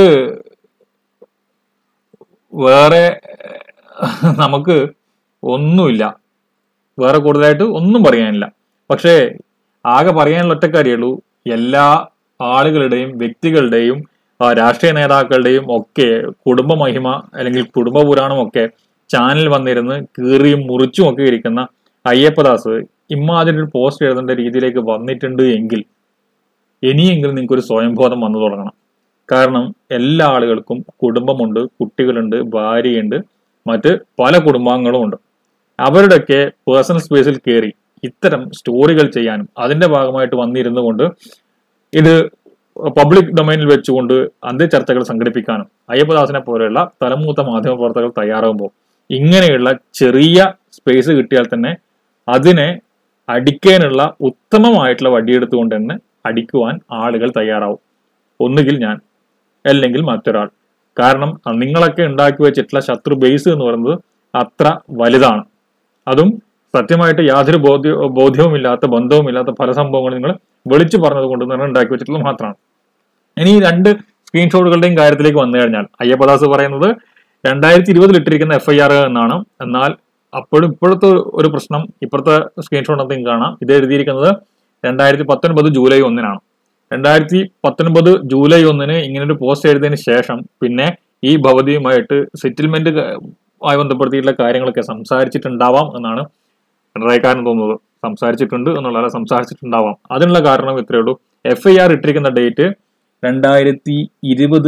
വേറെ ഏഹ്, നമുക്ക് ഒന്നുമില്ല വേറെ കൂടുതലായിട്ട് ഒന്നും പറയാനില്ല പക്ഷേ ആകെ പറയാനുള്ള ഒറ്റ കാര്യമുള്ളൂ എല്ലാ ആളുകളുടെയും വ്യക്തികളുടെയും ആ, രാഷ്ട്രീയ നേതാക്കളുടെയും ഒക്കെ കുടുംബ മഹിമ അല്ലെങ്കിൽ കുടുംബ പുരാണം ഒക്കെ ചാനൽ വന്നിരുന്ന് കീറിയും മുറിച്ചും ഒക്കെ ഇരിക്കുന്ന അയ്യപ്പദാസ് ഇമ്മാതിരി ഒരു പോസ്റ്റ് എഴുതേണ്ട രീതിയിലേക്ക് വന്നിട്ടുണ്ട് എങ്കിൽ ഇനിയെങ്കിലും നിങ്ങൾക്ക് ഒരു സ്വയംബോധം വന്നു തുടങ്ങണം കാരണം എല്ലാ ആളുകൾക്കും കുടുംബമുണ്ട് കുട്ടികളുണ്ട് ഭാര്യയുണ്ട് മറ്റ് പല കുടുംബാംഗങ്ങളും ഉണ്ട് അവരുടെയൊക്കെ പേഴ്സണൽ സ്പേസിൽ കയറി ഇത്തരം സ്റ്റോറികൾ ചെയ്യാനും അതിന്റെ ഭാഗമായിട്ട് വന്നിരുന്നു കൊണ്ട് ഇത് പബ്ലിക് ഡൊമൈനിൽ വെച്ചുകൊണ്ട് അന്ത്യചർച്ചകൾ സംഘടിപ്പിക്കാനും അയ്യപ്പദാസിനെ പോലെയുള്ള തലമൂത്ത മാധ്യമ പ്രവർത്തകർ തയ്യാറാകുമ്പോൾ ഇങ്ങനെയുള്ള ചെറിയ സ്പേസ് കിട്ടിയാൽ തന്നെ അതിനെ അടിക്കാനുള്ള ഉത്തമമായിട്ടുള്ള വടിയെടുത്തുകൊണ്ട് തന്നെ അടിക്കുവാൻ ആളുകൾ തയ്യാറാവും ഒന്നുകിൽ ഞാൻ അല്ലെങ്കിൽ മറ്റൊരാൾ കാരണം അഹ് നിങ്ങളൊക്കെ ഉണ്ടാക്കി വെച്ചിട്ടുള്ള ശത്രു ബേസ് എന്ന് പറയുന്നത് അത്ര വലുതാണ് അതും സത്യമായിട്ട് യാതൊരു ബോധ്യ ബോധ്യവുമില്ലാത്ത ബന്ധവുമില്ലാത്ത പല സംഭവങ്ങളും നിങ്ങൾ വിളിച്ചു പറഞ്ഞത് കൊണ്ട് തന്നെ ഉണ്ടാക്കി വെച്ചിട്ടുള്ളത് മാത്രമാണ് ഇനി ഈ രണ്ട് സ്ക്രീൻഷോട്ടുകളുടെയും കാര്യത്തിലേക്ക് വന്നു കഴിഞ്ഞാൽ അയ്യപ്പദാസ് പറയുന്നത് രണ്ടായിരത്തി ഇരുപതിൽ ഇട്ടിരിക്കുന്ന എഫ് ഐ ആർ എന്നാണ് എന്നാൽ അപ്പോഴും ഇപ്പോഴത്തെ ഒരു പ്രശ്നം ഇപ്പോഴത്തെ സ്ക്രീൻഷോട്ട് കാണാം ഇത് എഴുതിയിരിക്കുന്നത് രണ്ടായിരത്തി പത്തൊൻപത് ജൂലൈ ഒന്നിനാണ് രണ്ടായിരത്തി പത്തൊൻപത് ജൂലൈ ഒന്നിന് ഇങ്ങനെ ഒരു പോസ്റ്റ് എഴുതിയതിന് ശേഷം പിന്നെ ഈ ഭവതിയുമായിട്ട് സെറ്റിൽമെന്റ് ആയി ബന്ധപ്പെടുത്തിയിട്ടുള്ള കാര്യങ്ങളൊക്കെ സംസാരിച്ചിട്ടുണ്ടാവാം എന്നാണ് പിണറായിക്കാരൻ തോന്നുന്നത് സംസാരിച്ചിട്ടുണ്ട് എന്നുള്ളത് സംസാരിച്ചിട്ടുണ്ടാവാം അതിനുള്ള കാരണം ഇത്രയേ ഉള്ളൂ എഫ് ഐ ആർ ഇട്ടിരിക്കുന്ന ഡേറ്റ് രണ്ടായിരത്തി ഇരുപത്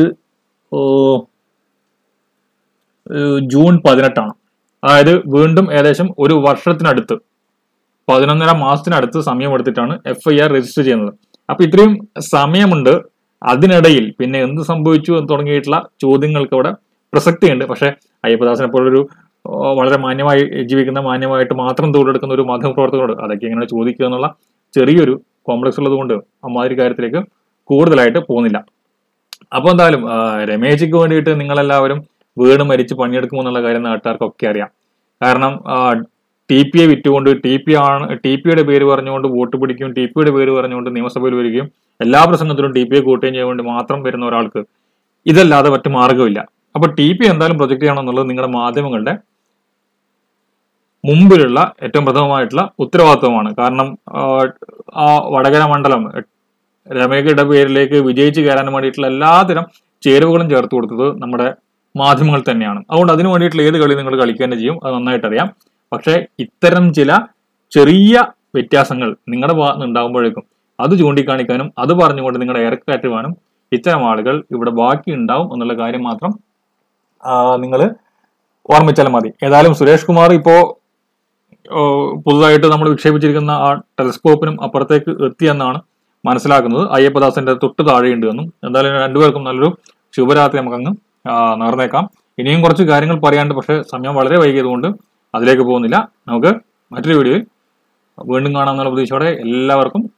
ജൂൺ പതിനെട്ടാണ് അതായത് വീണ്ടും ഏകദേശം ഒരു വർഷത്തിനടുത്ത് പതിനൊന്നര മാസത്തിനടുത്ത് സമയമെടുത്തിട്ടാണ് എഫ് ഐ ആർ രജിസ്റ്റർ ചെയ്യുന്നത് അപ്പൊ ഇത്രയും സമയമുണ്ട് അതിനിടയിൽ പിന്നെ എന്ത് സംഭവിച്ചു എന്ന് തുടങ്ങിയിട്ടുള്ള ചോദ്യങ്ങൾക്ക് അവിടെ പ്രസക്തിയുണ്ട് പക്ഷെ അയ്യപ്പദാസിനെ പോലൊരു ഓ, വളരെ മാന്യമായി ജീവിക്കുന്ന മാന്യമായിട്ട് മാത്രം തൊഴിലെടുക്കുന്ന ഒരു മാധ്യമപ്രവർത്തകരോട് അതൊക്കെ എങ്ങനെ ചോദിക്കുക എന്നുള്ള ചെറിയൊരു കോംപ്ലക്സ് ഉള്ളത് കൊണ്ട് അമ്മാതിരി കാര്യത്തിലേക്ക് കൂടുതലായിട്ട് പോകുന്നില്ല അപ്പൊ എന്തായാലും ആ, രമേശിക്ക് വേണ്ടിയിട്ട് നിങ്ങളെല്ലാവരും വീണ് മരിച്ച് പണിയെടുക്കുമോ എന്നുള്ള കാര്യം നാട്ടുകാർക്കൊക്കെ അറിയാം കാരണം ടി പി എ വിറ്റുകൊണ്ട് ടി പി ആണ് ടി പിയുടെ പേര് പറഞ്ഞുകൊണ്ട് വോട്ട് പിടിക്കും ടി പിയുടെ പേര് പറഞ്ഞുകൊണ്ട് നിയമസഭയിൽ വരികയും എല്ലാ പ്രസംഗത്തിലും ടി പി എ കൂട്ടുകയും ചെയ്യാൻ വേണ്ടി മാത്രം വരുന്ന ഒരാൾക്ക് ഇതല്ലാതെ മറ്റു മാർഗമില്ല അപ്പൊ ടി പി എന്തായാലും പ്രൊജക്ട് ചെയ്യണം എന്നുള്ളത് നിങ്ങളുടെ മാധ്യമങ്ങളുടെ മുമ്പിലുള്ള ഏറ്റവും പ്രഥമമായിട്ടുള്ള ഉത്തരവാദിത്വമാണ് കാരണം ആ, ആ വടകര മണ്ഡലം രമേശയുടെ പേരിലേക്ക് വിജയിച്ച് കയറാൻ വേണ്ടിയിട്ടുള്ള എല്ലാതരം ചേരുവകളും ചേർത്ത് കൊടുത്തത് നമ്മുടെ മാധ്യമങ്ങൾ തന്നെയാണ് അതുകൊണ്ട് അതിനു വേണ്ടിയിട്ടുള്ള ഏത് കളി നിങ്ങൾ കളിക്കുക തന്നെ ചെയ്യും അത് നന്നായിട്ട് അറിയാം പക്ഷേ ഇത്തരം ചില ചെറിയ വ്യത്യാസങ്ങൾ നിങ്ങളുടെ ഭാഗത്ത് നിന്ന് ഉണ്ടാകുമ്പോഴേക്കും അത് ചൂണ്ടിക്കാണിക്കാനും അത് പറഞ്ഞുകൊണ്ട് നിങ്ങളുടെ ഇറക്കാറ്റുവാനും ഇത്തരം ആളുകൾ ഇവിടെ ബാക്കി ഉണ്ടാവും എന്നുള്ള കാര്യം മാത്രം നിങ്ങൾ ഓർമ്മിച്ചാൽ മതി ഏതായാലും സുരേഷ് കുമാർ ഇപ്പോ ഓ, പുതുതായിട്ട് നമ്മൾ വിക്ഷേപിച്ചിരിക്കുന്ന ആ ടെലിസ്കോപ്പിനും അപ്പുറത്തേക്ക് എത്തിയെന്നാണ് മനസ്സിലാക്കുന്നത് അയ്യപ്പദാസിന്റെ തൊട്ട് താഴെയുണ്ട് എന്നും എന്തായാലും രണ്ടുപേർക്കും നല്ലൊരു ശുഭരാത്രി നമുക്കങ്ങ് ആ, നേർന്നേക്കാം ഇനിയും കുറച്ച് കാര്യങ്ങൾ പറയാനുണ്ട് പക്ഷേ സമയം വളരെ വൈകിയതുകൊണ്ട് അതിലേക്ക് പോകുന്നില്ല നമുക്ക് മറ്റൊരു വീഡിയോയിൽ വീണ്ടും കാണാമെന്നുള്ള പ്രതീക്ഷയോടെ എല്ലാവർക്കും